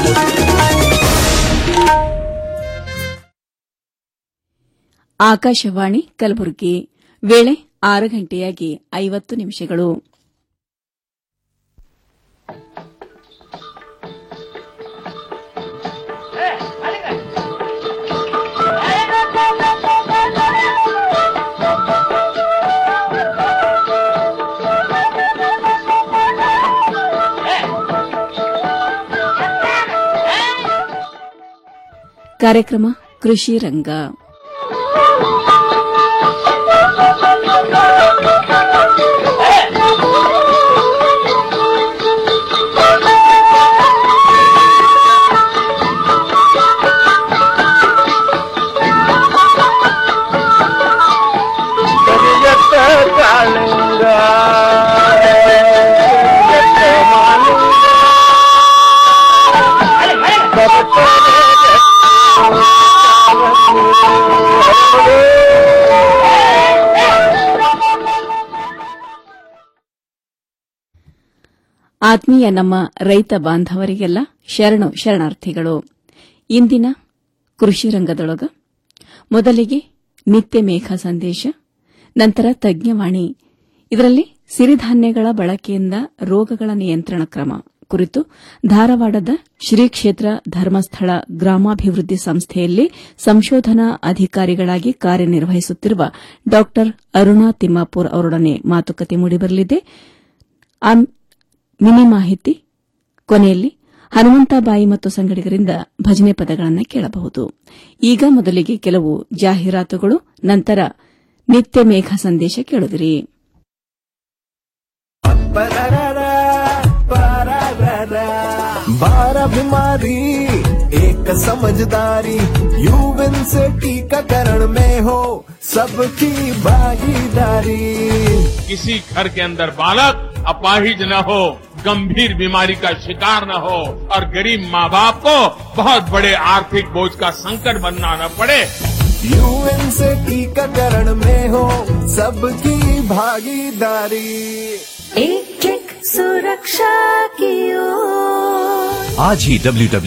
ಆಕಾಶವಾಣಿ ಕಲಬುರಗಿ ವೇಳೆ ಆರು ಗಂಟೆಯಾಗಿ ಐವತ್ತು ನಿಮಿಷಗಳು ಕಾರ್ಯಕ್ರಮ ಕೃಷಿ ರಂಗ ಕರಿಯತ್ತ ಕಾಳಿಂಗ ಕರಿಯತ್ತ ಮಾಲಿಂಗ ಆತ್ಮೀಯ ನಮ್ಮ ರೈತ ಬಾಂಧವರಿಗೆಲ್ಲ ಶರಣು ಶರಣಾರ್ಥಿಗಳು ಇಂದಿನ ಕೃಷಿ ರಂಗದೊಳಗ ಮೊದಲಿಗೆ ನಿತ್ಯ ಮೇಘ ಸಂದೇಶ ನಂತರ ತಜ್ಞವಾಣಿ ಇದರಲ್ಲಿ ಸಿರಿಧಾನ್ಯಗಳ ಬಳಕೆಯಿಂದ ರೋಗಗಳ ನಿಯಂತ್ರಣ ಕ್ರಮ ಕುರಿತು ಧಾರವಾಡದ ಶ್ರೀ ಕ್ಷೇತ್ರ ಧರ್ಮಸ್ಥಳ ಗ್ರಾಮಾಭಿವೃದ್ಧಿ ಸಂಸ್ಥೆಯಲ್ಲಿ ಸಂಶೋಧನಾ ಅಧಿಕಾರಿಗಳಾಗಿ ಕಾರ್ಯನಿರ್ವಹಿಸುತ್ತಿರುವ ಡಾ ಅರುಣಾ ತಿಮ್ಮಾಪುರ್ ಅವರೊಡನೆ ಮಾತುಕತೆ ಮೂಡಿಬರಲಿದೆ ಆ ಮಿನಿ ಮಾಹಿತಿ ಕೊನೆಯಲ್ಲಿ ಹನುಮಂತಬಾಯಿ ಮತ್ತು ಸಂಗಡಿಗರಿಂದ ಭಜನೆ ಪದಗಳನ್ನು ಕೇಳಬಹುದು ಈಗ ಮೊದಲಿಗೆ ಕೆಲವು ಜಾಹೀರಾತುಗಳು ನಂತರ ನಿತ್ಯ ಮೇಘ ಸಂದೇಶ ಕೇಳುವಿರಿ बारह बीमारी एक समझदारी यूविन से टीकाकरण में हो सबकी भागीदारी किसी घर के अंदर बालक अपाहिज न हो गंभीर बीमारी का शिकार न हो और गरीब माँ बाप को बहुत बड़े आर्थिक बोझ का संकट बनना न पड़े यूएन से टीकाकरण में हो सबकी भागीदारी एक एक सुरक्षा की ओर आज ही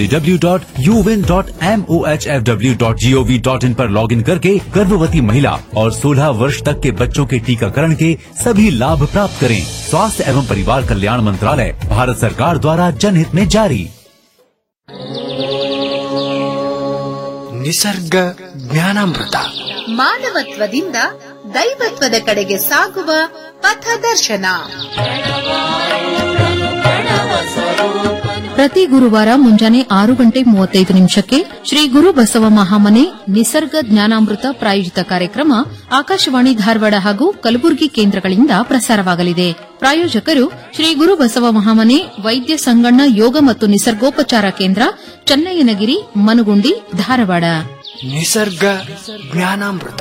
www.un.mohfw.gov.in पर लॉगिन करके गर्भवती महिला और 16 वर्ष तक के बच्चों के टीकाकरण के सभी लाभ प्राप्त करें स्वास्थ्य एवं परिवार कल्याण मंत्रालय भारत सरकार द्वारा जनहित में जारी ನಿಸರ್ಗ ಜ್ಞಾನಾಮೃತ ಮಾನವತ್ವದಿಂದ ದೈವತ್ವದ ಕಡೆಗೆ ಸಾಗುವ ಪಥದರ್ಶನ ಪ್ರತಿ ಗುರುವಾರ ಮುಂಜಾನೆ ಆರು ಗಂಟೆ ಮೂವತ್ತೈದು ನಿಮಿಷಕ್ಕೆ ಶ್ರೀ ಗುರು ಬಸವ ಮಹಾಮನೆ ನಿಸರ್ಗ ಜ್ಞಾನಾಮೃತ ಪ್ರಾಯೋಜಿತ ಕಾರ್ಯಕ್ರಮ ಆಕಾಶವಾಣಿ ಧಾರವಾಡ ಹಾಗೂ ಕಲಬುರಗಿ ಕೇಂದ್ರಗಳಿಂದ ಪ್ರಸಾರವಾಗಲಿದೆ ಪ್ರಾಯೋಜಕರು ಶ್ರೀ ಗುರು ಬಸವ ಮಹಾಮನೆ ವೈದ್ಯ ಸಂಗಣ್ಣ ಯೋಗ ಮತ್ತು ನಿಸರ್ಗೋಪಚಾರ ಕೇಂದ್ರ ಚನ್ನಯ್ಯನಗಿರಿ ಮನುಗುಂಡಿ ಧಾರವಾಡ ನಿಸರ್ಗ ಜ್ಞಾನಾಮೃತ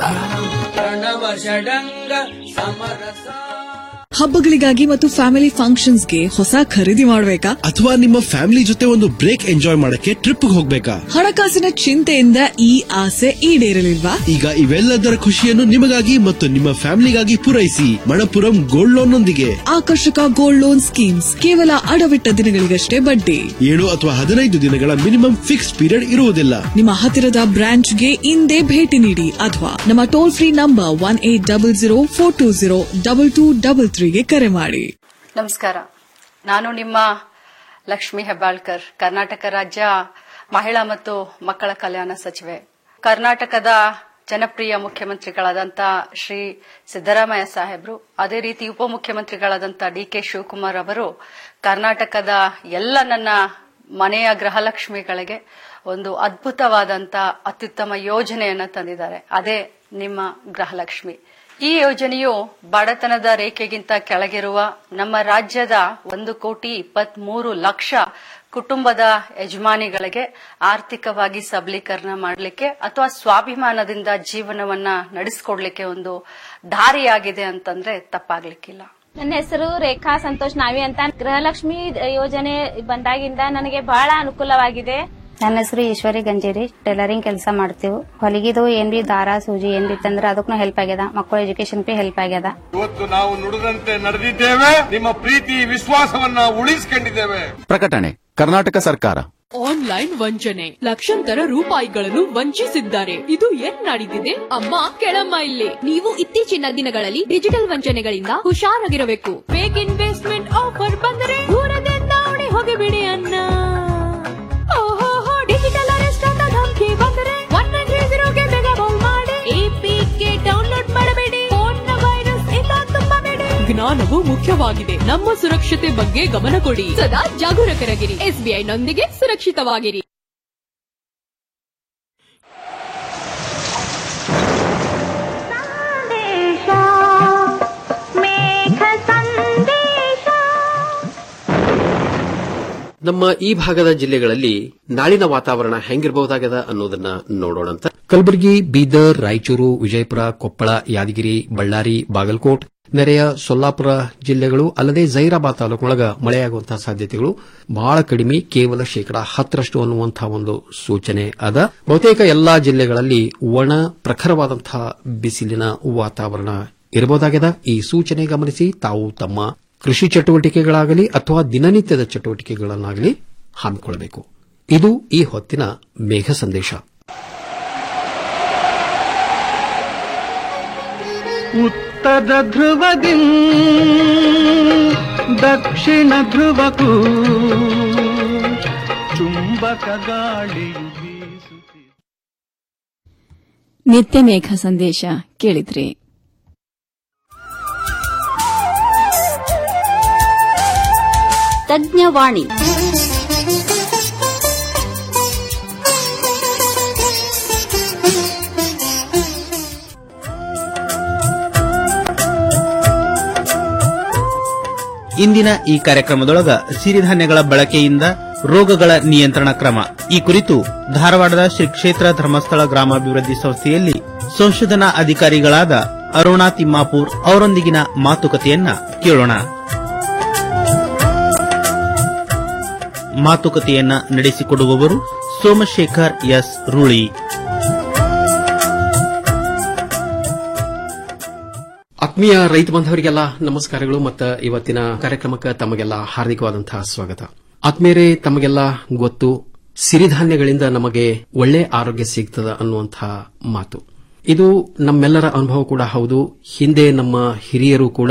ಹಬ್ಬಗಳಿಗಾಗಿ ಮತ್ತು ಫ್ಯಾಮಿಲಿ ಫಂಕ್ಷನ್ಸ್ಗೆ ಹೊಸ ಖರೀದಿ ಮಾಡಬೇಕಾ ಅಥವಾ ನಿಮ್ಮ ಫ್ಯಾಮಿಲಿ ಜೊತೆ ಒಂದು ಬ್ರೇಕ್ ಎಂಜಾಯ್ ಮಾಡಕ್ಕೆ ಟ್ರಿಪ್ ಹೋಗ್ಬೇಕಾ ಹಣಕಾಸಿನ ಚಿಂತೆಯಿಂದ ಈ ಆಸೆ ಈಡೇರಲಿಲ್ವಾ ಈಗ ಇವೆಲ್ಲದರ ಖುಷಿಯನ್ನು ನಿಮಗಾಗಿ ಮತ್ತು ನಿಮ್ಮ ಫ್ಯಾಮಿಲಿಗಾಗಿ ಪೂರೈಸಿ ಮಣಪುರಂ ಗೋಲ್ಡ್ ಲೋನ್ ನೊಂದಿಗೆ ಆಕರ್ಷಕ ಗೋಲ್ಡ್ ಲೋನ್ ಸ್ಕೀಮ್ಸ್ ಕೇವಲ ಅಡವಿಟ್ಟ ದಿನಗಳಿಗಷ್ಟೇ ಬಡ್ಡಿ ಏಳು ಅಥವಾ ಹದಿನೈದು ದಿನಗಳ ಮಿನಿಮಮ್ ಫಿಕ್ಸ್ ಪೀರಿಯಡ್ ಇರುವುದಿಲ್ಲ ನಿಮ್ಮ ಹತ್ತಿರದ ಬ್ರಾಂಚ್ಗೆ ಇಂದೇ ಭೇಟಿ ನೀಡಿ ಅಥವಾ ನಮ್ಮ toll free number one eight double zero four two zero double two double ತ್ರೀಗೆ ಕರೆ ಮಾಡಿ ನಮಸ್ಕಾರ ನಾನು ನಿಮ್ಮ ಲಕ್ಷ್ಮಿ ಹೆಬ್ಬಾಳ್ಕರ್ ಕರ್ನಾಟಕ ರಾಜ್ಯ ಮಹಿಳಾ ಮತ್ತು ಮಕ್ಕಳ ಕಲ್ಯಾಣ ಸಚಿವೆ ಕರ್ನಾಟಕದ ಜನಪ್ರಿಯ ಮುಖ್ಯಮಂತ್ರಿಗಳಾದಂಥ ಶ್ರೀ ಸಿದ್ದರಾಮಯ್ಯ ಸಾಹೇಬ್ರು ಅದೇ ರೀತಿ ಉಪಮುಖ್ಯಮಂತ್ರಿಗಳಾದಂಥ ಡಿ ಕೆ ಶಿವಕುಮಾರ್ ಅವರು ಕರ್ನಾಟಕದ ಎಲ್ಲ ನನ್ನ ಮನೆಯ ಗೃಹಲಕ್ಷ್ಮಿಗಳಿಗೆ ಒಂದು ಅದ್ಭುತವಾದಂತ ಅತ್ಯುತ್ತಮ ಯೋಜನೆಯನ್ನ ತಂದಿದ್ದಾರೆ ಅದೇ ನಿಮ್ಮ ಗೃಹಲಕ್ಷ್ಮಿ ಈ ಯೋಜನೆಯು ಬಡತನದ ರೇಖೆಗಿಂತ ಕೆಳಗಿರುವ ನಮ್ಮ ರಾಜ್ಯದ ಒಂದು ಕೋಟಿ ಇಪ್ಪತ್ಮೂರು ಲಕ್ಷ ಕುಟುಂಬದ ಯಜಮಾನಿಗಳಿಗೆ ಆರ್ಥಿಕವಾಗಿ ಸಬಲೀಕರಣ ಮಾಡಲಿಕ್ಕೆ ಅಥವಾ ಸ್ವಾಭಿಮಾನದಿಂದ ಜೀವನವನ್ನ ನಡೆಸಿಕೊಡ್ಲಿಕ್ಕೆ ಒಂದು ದಾರಿಯಾಗಿದೆ ಅಂತಂದ್ರೆ ತಪ್ಪಾಗ್ಲಿಕ್ಕಿಲ್ಲ ನನ್ನ ಹೆಸರು ರೇಖಾ ಸಂತೋಷ್ ನಾವಿ ಅಂತ ಗೃಹಲಕ್ಷ್ಮಿ ಯೋಜನೆ ಬಂದಾಗಿಂದ ನನಗೆ ಬಹಳ ಅನುಕೂಲವಾಗಿದೆ ನನ್ನ ಹೆಸರು ಈಶ್ವರಿ ಗಂಜೇರಿ ಟೈಲರಿಂಗ್ ಕೆಲಸ ಮಾಡ್ತೀವಿ ಹೊಲಿಗಿದು ಏನ್ ಬಿ ದಾರ ಸೂಜಿ ಏನ್ ಬಿ ತಂದ್ರೆ ಅದಕ್ಕೂ ಹೆಲ್ಪ್ ಆಗ್ಯದ ಮಕ್ಕಳ ಎಜುಕೇಶನ್ ಬಿ ಹೆಲ್ಪ್ ಆಗ್ಯದ ಇವತ್ತು ನಾವು ನುಡಿದಂತೆ ನಡೆದಿದ್ದೇವೆ ನಿಮ್ಮ ಪ್ರೀತಿ ವಿಶ್ವಾಸವನ್ನ ಉಳಿಸಿಕೊಂಡಿದ್ದೇವೆ ಪ್ರಕಟಣೆ ಕರ್ನಾಟಕ ಸರ್ಕಾರ ಆನ್ಲೈನ್ ವಂಚನೆ ಲಕ್ಷಾಂತರ ರೂಪಾಯಿಗಳನ್ನು ವಂಚಿಸಿದ್ದಾರೆ ಇದು ಏನ್ ನಡೀತಿದೆ ಅಮ್ಮ ಕೆಳಮ್ಮ ಇಲ್ಲಿ ನೀವು ಇತ್ತೀಚಿನ ದಿನಗಳಲ್ಲಿ ಡಿಜಿಟಲ್ ವಂಚನೆಗಳಿಂದ ಹುಷಾರಾಗಿರಬೇಕು ಫೇಕ್ ಇನ್ವೆಸ್ಟ್ಮೆಂಟ್ ಆಫರ್ ಬಂದರೆ ದೂರದಿಂದ ಓಡಿ ಹೋಗಿಬಿಡಿ ಅನ್ನ ಓಹೋ ಡಿಜಿಟಲ್ ಅರೆಸ್ಟ್ ಅಂತ ಧಮಕಿ ಬಂದರೆ ಒನ್ ನೈನ್ ತ್ರೀ ಜೀರೋಗೆ ಬೇಗ ಕಾಲ್ ಮಾಡಿ ಎಪಿಕೆ ಡೌನ್ಲೋಡ್ ಮಾಡಬೇಡಿ ಫೋನ್ನ ವೈರಸ್ ಇಂದ ತುಂಬಬೇಡಿ ಜ್ಞಾನವು ಮುಖ್ಯವಾಗಿದೆ ನಮ್ಮ ಸುರಕ್ಷತೆ ಬಗ್ಗೆ ಗಮನ ಕೊಡಿ ಸದಾ ಜಾಗರೂಕರಾಗಿರಿ ಎಸ್ಬಿಐ ನೊಂದಿಗೆ ಸುರಕ್ಷಿತವಾಗಿರಿ ನಮ್ಮ ಈ ಭಾಗದ ಜಿಲ್ಲೆಗಳಲ್ಲಿ ನಾಳಿನ ವಾತಾವರಣ ಹೆಂಗಿರಬಹುದಾಗದ ಅನ್ನೋದನ್ನ ನೋಡೋಣಂತ ಕಲಬುರಗಿ ಬೀದರ್ ರಾಯಚೂರು ವಿಜಯಪುರ ಕೊಪ್ಪಳ ಯಾದಗಿರಿ ಬಳ್ಳಾರಿ ಬಾಗಲಕೋಟ್ ನೆರೆಯ ಸೊಲ್ಲಾಪುರ ಜಿಲ್ಲೆಗಳು ಅಲ್ಲದೆ ಜೈರಾಬಾದ್ ತಾಲೂಕಿನೊಳಗ ಮಳೆಯಾಗುವಂತಹ ಸಾಧ್ಯತೆಗಳು ಬಹಳ ಕಡಿಮೆ ಕೇವಲ ಶೇಕಡಾ ಹತ್ತರಷ್ಟು ಅನ್ನುವಂತಹ ಒಂದು ಸೂಚನೆ ಅದ ಬಹುತೇಕ ಎಲ್ಲಾ ಜಿಲ್ಲೆಗಳಲ್ಲಿ ಒಣ ಪ್ರಖರವಾದಂತಹ ಬಿಸಿಲಿನ ವಾತಾವರಣ ಇರಬಹುದಾಗಿದೆ ಈ ಸೂಚನೆ ಗಮನಿಸಿ ತಾವು ತಮ್ಮ ಕೃಷಿ ಚಟುವಟಿಕೆಗಳಾಗಲಿ ಅಥವಾ ದಿನನಿತ್ಯದ ಚಟುವಟಿಕೆಗಳನ್ನಾಗಲಿ ಹಮ್ಮಿಕೊಳ್ಳಬೇಕು ಇದು ಈ ಹೊತ್ತಿನ ಮೇಘ ಸಂದೇಶ ಉತ್ತರ ಧ್ರುವದಿ ದಕ್ಷಿಣ ಧ್ರುವಕ್ಕೂ ಚುಂಬಕ ಗಾಳಿಯು ಬೀಸುತ್ತಿದೆ ನಿತ್ಯ ಮೇಘ ಸಂದೇಶ ಕೇಳಿದ್ರಿ ತಜ್ಞವಾಣಿ ಇಂದಿನ ಈ ಕಾರ್ಯಕ್ರಮದೊಳಗ ಸಿರಿಧಾನ್ಯಗಳ ಬಳಕೆಯಿಂದ ರೋಗಗಳ ನಿಯಂತ್ರಣ ಕ್ರಮ ಈ ಕುರಿತು ಧಾರವಾಡದ ಶ್ರೀ ಕ್ಷೇತ್ರ ಧರ್ಮಸ್ಥಳ ಗ್ರಾಮಾಭಿವೃದ್ಧಿ ಸಂಸ್ಥೆಯಲ್ಲಿ ಸಂಶೋಧನಾ ಅಧಿಕಾರಿಗಳಾದ ಅರುಣಾ ತಿಮ್ಮಾಪುರ್ ಅವರೊಂದಿಗಿನ ಮಾತುಕತೆಯನ್ನ ಕೇಳೋಣ ಮಾತುಕತೆಯನ್ನ ನಡೆಸಿಕೊಡುವವರು ಸೋಮಶೇಖರ್ ಎಸ್ ರೂಳಿ ಆತ್ಮೀಯ ರೈತ ಬಾಂಧವರಿಗೆಲ್ಲ ನಮಸ್ಕಾರಗಳು ಮತ್ತು ಇವತ್ತಿನ ಕಾರ್ಯಕ್ರಮಕ್ಕೆ ತಮಗೆಲ್ಲ ಹಾರ್ದಿಕವಾದಂತಹ ಸ್ವಾಗತ ಆತ್ಮೀಯರೇ ತಮಗೆಲ್ಲ ಗೊತ್ತು ಸಿರಿಧಾನ್ಯಗಳಿಂದ ನಮಗೆ ಒಳ್ಳೆ ಆರೋಗ್ಯ ಸಿಗ್ತದ ಅನ್ನುವಂತಹ ಮಾತು ಇದು ನಮ್ಮೆಲ್ಲರ ಅನುಭವ ಕೂಡ ಹೌದು ಹಿಂದೆ ನಮ್ಮ ಹಿರಿಯರು ಕೂಡ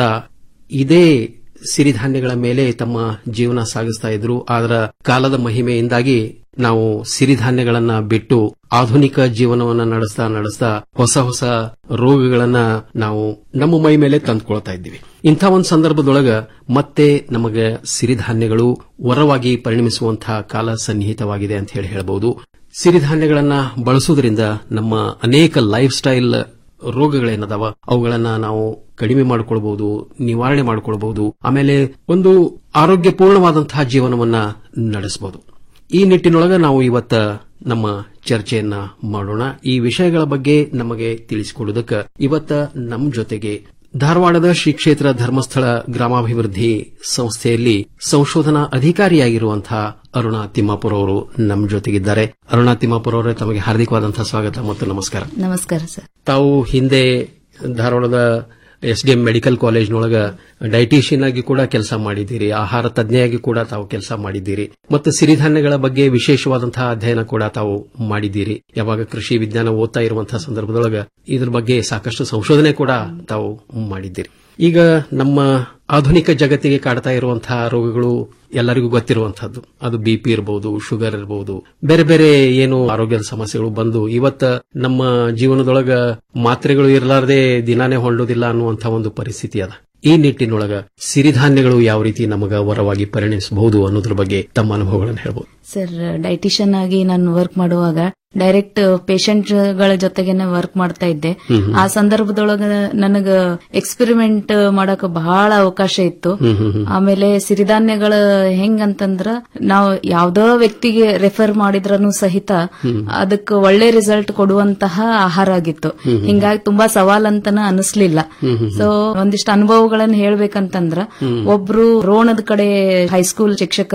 ಇದೇ ಸಿರಿಧಾನ್ಯಗಳ ಮೇಲೆ ತಮ್ಮ ಜೀವನ ಸಾಗಿಸ್ತಾ ಇದ್ರು ಅದರ ಕಾಲದ ಮಹಿಮೆಯಿಂದಾಗಿ ನಾವು ಸಿರಿಧಾನ್ಯಗಳನ್ನ ಬಿಟ್ಟು ಆಧುನಿಕ ಜೀವನವನ್ನ ನಡೆಸ್ತಾ ನಡೆಸ್ತಾ ಹೊಸ ಹೊಸ ರೋಗಗಳನ್ನ ನಾವು ನಮ್ಮ ಮೈ ಮೇಲೆ ತಂದುಕೊಳ್ತಾ ಇದ್ದೀವಿ ಇಂಥ ಒಂದು ಸಂದರ್ಭದೊಳಗ ಮತ್ತೆ ನಮಗೆ ಸಿರಿಧಾನ್ಯಗಳು ವರವಾಗಿ ಪರಿಣಮಿಸುವಂತಹ ಕಾಲ ಸನ್ನಿಹಿತವಾಗಿದೆ ಅಂತ ಹೇಳಿ ಹೇಳಬಹುದು ಸಿರಿಧಾನ್ಯಗಳನ್ನ ಬಳಸುವುದರಿಂದ ನಮ್ಮ ಅನೇಕ ಲೈಫ್ ಸ್ಟೈಲ್ ರೋಗಗಳೇನದಾವ ಅವುಗಳನ್ನ ನಾವು ಕಡಿಮೆ ಮಾಡಿಕೊಳ್ಬಹುದು ನಿವಾರಣೆ ಮಾಡಿಕೊಳ್ಬಹುದು ಆಮೇಲೆ ಒಂದು ಆರೋಗ್ಯಪೂರ್ಣವಾದಂತಹ ಜೀವನವನ್ನ ನಡೆಸಬಹುದು ಈ ನಿಟ್ಟಿನೊಳಗ ನಾವು ಇವತ್ತ ನಮ್ಮ ಚರ್ಚೆಯನ್ನ ಮಾಡೋಣ ಈ ವಿಷಯಗಳ ಬಗ್ಗೆ ನಮಗೆ ತಿಳಿಸಿಕೊಡುವುದಕ್ಕೆ ಇವತ್ತ ನಮ್ಮ ಜೊತೆಗೆ ಧಾರವಾಡದ ಶ್ರೀ ಕ್ಷೇತ್ರ ಧರ್ಮಸ್ಥಳ ಗ್ರಾಮಾಭಿವೃದ್ಧಿ ಸಂಸ್ಥೆಯಲ್ಲಿ ಸಂಶೋಧನಾ ಅಧಿಕಾರಿಯಾಗಿರುವಂತಹ ಅರುಣಾ ತಿಮ್ಮಾಪುರ ಅವರು ನಮ್ಮ ಜೊತೆಗಿದ್ದಾರೆ ಅರುಣಾ ತಿಮ್ಮಾಪುರ ಅವರೇ ತಮಗೆ ಹಾರ್ದಿಕವಾದಂತಹ ಸ್ವಾಗತ ಮತ್ತು ನಮಸ್ಕಾರ ನಮಸ್ಕಾರ ಸರ್ ತಾವು ಹಿಂದೆ ಧಾರವಾಡದ ಎಸ್ಡಿಎಂ ಮೆಡಿಕಲ್ ಕಾಲೇಜ್ನೊಳಗ ಡೈಟಿಷಿಯನ್ ಆಗಿ ಕೂಡ ಕೆಲಸ ಮಾಡಿದ್ದೀರಿ ಆಹಾರ ತಜ್ಞೆಯಾಗಿ ಕೂಡ ತಾವು ಕೆಲಸ ಮಾಡಿದ್ದೀರಿ ಮತ್ತು ಸಿರಿಧಾನ್ಯಗಳ ಬಗ್ಗೆ ವಿಶೇಷವಾದಂತಹ ಅಧ್ಯಯನ ಕೂಡ ತಾವು ಮಾಡಿದ್ದೀರಿ ಯಾವಾಗ ಕೃಷಿ ವಿಜ್ಞಾನ ಓದ್ತಾ ಇರುವಂತಹ ಸಂದರ್ಭದೊಳಗ ಇದ್ರ ಬಗ್ಗೆ ಸಾಕಷ್ಟು ಸಂಶೋಧನೆ ಕೂಡ ತಾವು ಮಾಡಿದ್ದೀರಿ ಈಗ ನಮ್ಮ ಆಧುನಿಕ ಜಗತ್ತಿಗೆ ಕಾಡ್ತಾ ಇರುವಂತಹ ರೋಗಗಳು ಎಲ್ಲರಿಗೂ ಗೊತ್ತಿರುವಂತಹದ್ದು ಅದು ಬಿಪಿ ಇರಬಹುದು ಶುಗರ್ ಇರಬಹುದು ಬೇರೆ ಬೇರೆ ಏನು ಆರೋಗ್ಯದ ಸಮಸ್ಯೆಗಳು ಬಂದು ಇವತ್ತ ನಮ್ಮ ಜೀವನದೊಳಗ ಮಾತ್ರೆಗಳು ಇರಲಾರದೆ ದಿನಾನೇ ಹೊಂಡೋದಿಲ್ಲ ಅನ್ನುವಂತಹ ಒಂದು ಪರಿಸ್ಥಿತಿ ಅದ ಈ ನಿಟ್ಟಿನೊಳಗ ಸಿರಿಧಾನ್ಯಗಳು ಯಾವ ರೀತಿ ನಮಗ ವರವಾಗಿ ಪರಿಣಮಿಸಬಹುದು ಅನ್ನೋದ್ರ ಬಗ್ಗೆ ತಮ್ಮ ಅನುಭವಗಳನ್ನು ಹೇಳ್ಬೋದು ಸರ್ ಡೈಟಿಷಿಯನ್ ಆಗಿ ನಾನು ವರ್ಕ್ ಮಾಡುವಾಗ ಡೈರೆಕ್ಟ್ ಪೇಷಂಟ್ ಗಳ ಜೊತೆಗೇನೆ ವರ್ಕ್ ಮಾಡ್ತಾ ಇದ್ದೆ ಹ್ಮ್ ಹ್ಮ್. ಆ ಸಂದರ್ಭದೊಳಗ ನನಗ ಎಕ್ಸ್ಪೆರಿಮೆಂಟ್ ಮಾಡಕ್ ಬಹಳ ಅವಕಾಶ ಇತ್ತು ಹ್ಮ್ ಹ್ಮ್ ಹ್ಮ್. ಆಮೇಲೆ ಸಿರಿಧಾನ್ಯಗಳ ಹೆಂಗಂತಂದ್ರ ನಾವು ಯಾವ್ದೋ ವ್ಯಕ್ತಿಗೆ ರೆಫರ್ ಮಾಡಿದ್ರನು ಸಹಿತ ಹ್ಮ್. ಅದಕ್ಕೆ ಒಳ್ಳೆ ರಿಸಲ್ಟ್ ಕೊಡುವಂತಹ ಆಹಾರ ಆಗಿತ್ತು ಹ್ಮ್ ಹ್ಮ್. ಹಿಂಗಾಗಿ ತುಂಬಾ ಸವಾಲಂತನ ಅನಿಸ್ಲಿಲ್ಲ ಹ್ಮ್ ಹ್ಮ್ ಹ್ಮ್. ಸೊ ಒಂದಿಷ್ಟು ಅನುಭವಗಳನ್ನ ಹೇಳ್ಬೇಕಂತಂದ್ರ ಹ್ಮ್. ಒಬ್ರು ರೋಣದ ಕಡೆ ಹೈಸ್ಕೂಲ್ ಶಿಕ್ಷಕರು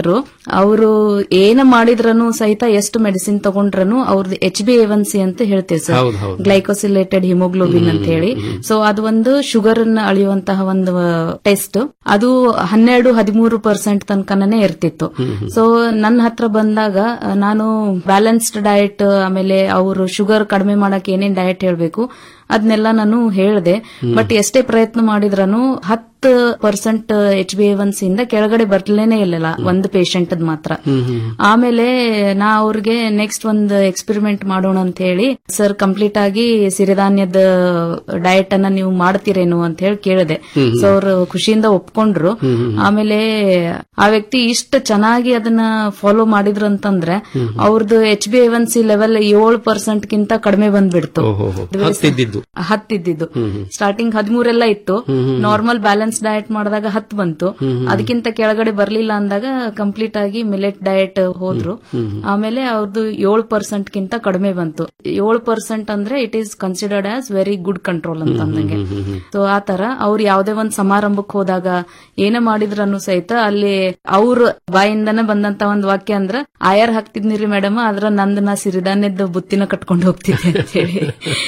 ಅವರು ಏನ ಮಾಡಿದ್ರನು ಸಹಿತ ಎಷ್ಟು ಮೆಡಿಸಿನ್ ತಗೊಂಡ್ರನು ಅವ್ರದ್ದು ಎಚ್ ಬಿ ಎನ್ ಸಿ ಅಂತ ಹೇಳ್ತೀವಿ ಸರ್ ಹೌದು, ಹೌದು. ಗ್ಲೈಕೋಸಿಲೇಟೆಡ್ ಹಿಮೋಗ್ಲೋಬಿನ್ ಅಂತ ಹೇಳಿ ಸೊ ಅದು ಒಂದು ಶುಗರ್ ಅನ್ನ ಅಳಿಯುವಂತಹ ಒಂದು ಟೆಸ್ಟ್ ಅದು ಹನ್ನೆರಡು ಹದಿಮೂರು ಪರ್ಸೆಂಟ್ ತನಕನೇ ಇರ್ತಿತ್ತು ಸೊ ನನ್ನ ಹತ್ರ ಬಂದಾಗ ಆ, ನಾನು ಬ್ಯಾಲೆನ್ಸ್ಡ್ ಡಯಟ್ ಆಮೇಲೆ ಅವರು ಶುಗರ್ ಕಡಿಮೆ ಮಾಡಕ್ ಏನೇನ್ ಡಯಟ್ ಹೇಳ್ಬೇಕು ಅದನ್ನೆಲ್ಲ ನಾನು ಹೇಳ್ದೆ ಬಟ್ ಎಷ್ಟೇ ಪ್ರಯತ್ನ ಮಾಡಿದ್ರನು ಹತ್ತು percent H B one C ಇಂದ ಕೆಳಗಡೆ ಬರ್ಲೇನೆ ಇಲ್ಲಲ್ಲ ಒಂದು ಪೇಷಂಟ್ ಮಾತ್ರ ಆಮೇಲೆ ನಾ ಅವ್ರಿಗೆ ನೆಕ್ಸ್ಟ್ ಒಂದು ಎಕ್ಸ್ಪೆರಿಮೆಂಟ್ ಮಾಡೋಣ ಅಂತ ಹೇಳಿ ಸರ್ ಕಂಪ್ಲೀಟ್ ಆಗಿ ಸಿರಿಧಾನ್ಯದ ಡಯಟ್ ಅನ್ನ ನೀವು ಮಾಡ್ತೀರೇನು ಅಂತ ಹೇಳಿ ಕೇಳಿದೆ ಹ್ಮ್. ಸೊ ಅವ್ರು ಖುಷಿಯಿಂದ ಒಪ್ಕೊಂಡ್ರು ಆಮೇಲೆ ಆ ವ್ಯಕ್ತಿ ಇಷ್ಟ ಚೆನ್ನಾಗಿ ಅದನ್ನ ಫಾಲೋ ಮಾಡಿದ್ರು ಅಂತಂದ್ರೆ ಅವ್ರದ್ದು H B one C level ಏಳು ಪರ್ಸೆಂಟ್ ಗಿಂತ ಕಡಿಮೆ ಬಂದ್ಬಿಡ್ತು ಹತ್ತಿದ್ದಿದ್ದು ಹತ್ತಿದ್ದು ಹ್ಮ್ ಹ್ಮ್. ಸ್ಟಾರ್ಟಿಂಗ್ ಹದಿಮೂರೆಲ್ಲ ಇತ್ತು hmm hmm. Normal balance diet ಮಾಡಿದಾಗ ಹತ್ತು ಬಂತು ಹ್ಮ್ ಹ್ಮ್. ಅದಕ್ಕಿಂತ ಕೆಳಗಡೆ ಬರ್ಲಿಲ್ಲ ಅಂದಾಗ ಕಂಪ್ಲೀಟ್ ಆಗಿ ಮಿಲೆಟ್ ಡಯಟ್ ಹೋದ್ರು ಹ್ಮ್ ಹ್ಮ್. ಆಮೇಲೆ ಅವ್ರದ್ದು ಏಳು ಪರ್ಸೆಂಟ್ ಗಿಂತ ಕಡಿಮೆ ಬಂತು ಏಳು ಪರ್ಸೆಂಟ್ ಅಂದ್ರೆ it is considered as very good control ಅಂತ ಅಂದಂಗೆ ಸೊ ಆ ತರ ಅವ್ರು ಯಾವ್ದೇ ಒಂದ್ ಸಮಾರಂಭಕ್ಕೆ ಹೋದಾಗ ಏನೇ ಮಾಡಿದ್ರನು ಸಹಿತ ಅಲ್ಲಿ ಅವ್ರ ಬಾಯಿಂದನೇ ಬಂದಂತ ಒಂದ್ ವಾಕ್ಯ ಅಂದ್ರ ಆಯರ್ ಹಾಕ್ತಿದ್ನಿರಿ ಮೇಡಮ್ ಅದ್ರ ನಂದು ನಾ ಸಿರಿಧಾನ್ಯದ ಬುತ್ತಿನ ಕಟ್ಕೊಂಡು ಹೋಗ್ತಿದ್ದೆ ಅಂತ ಹೇಳಿ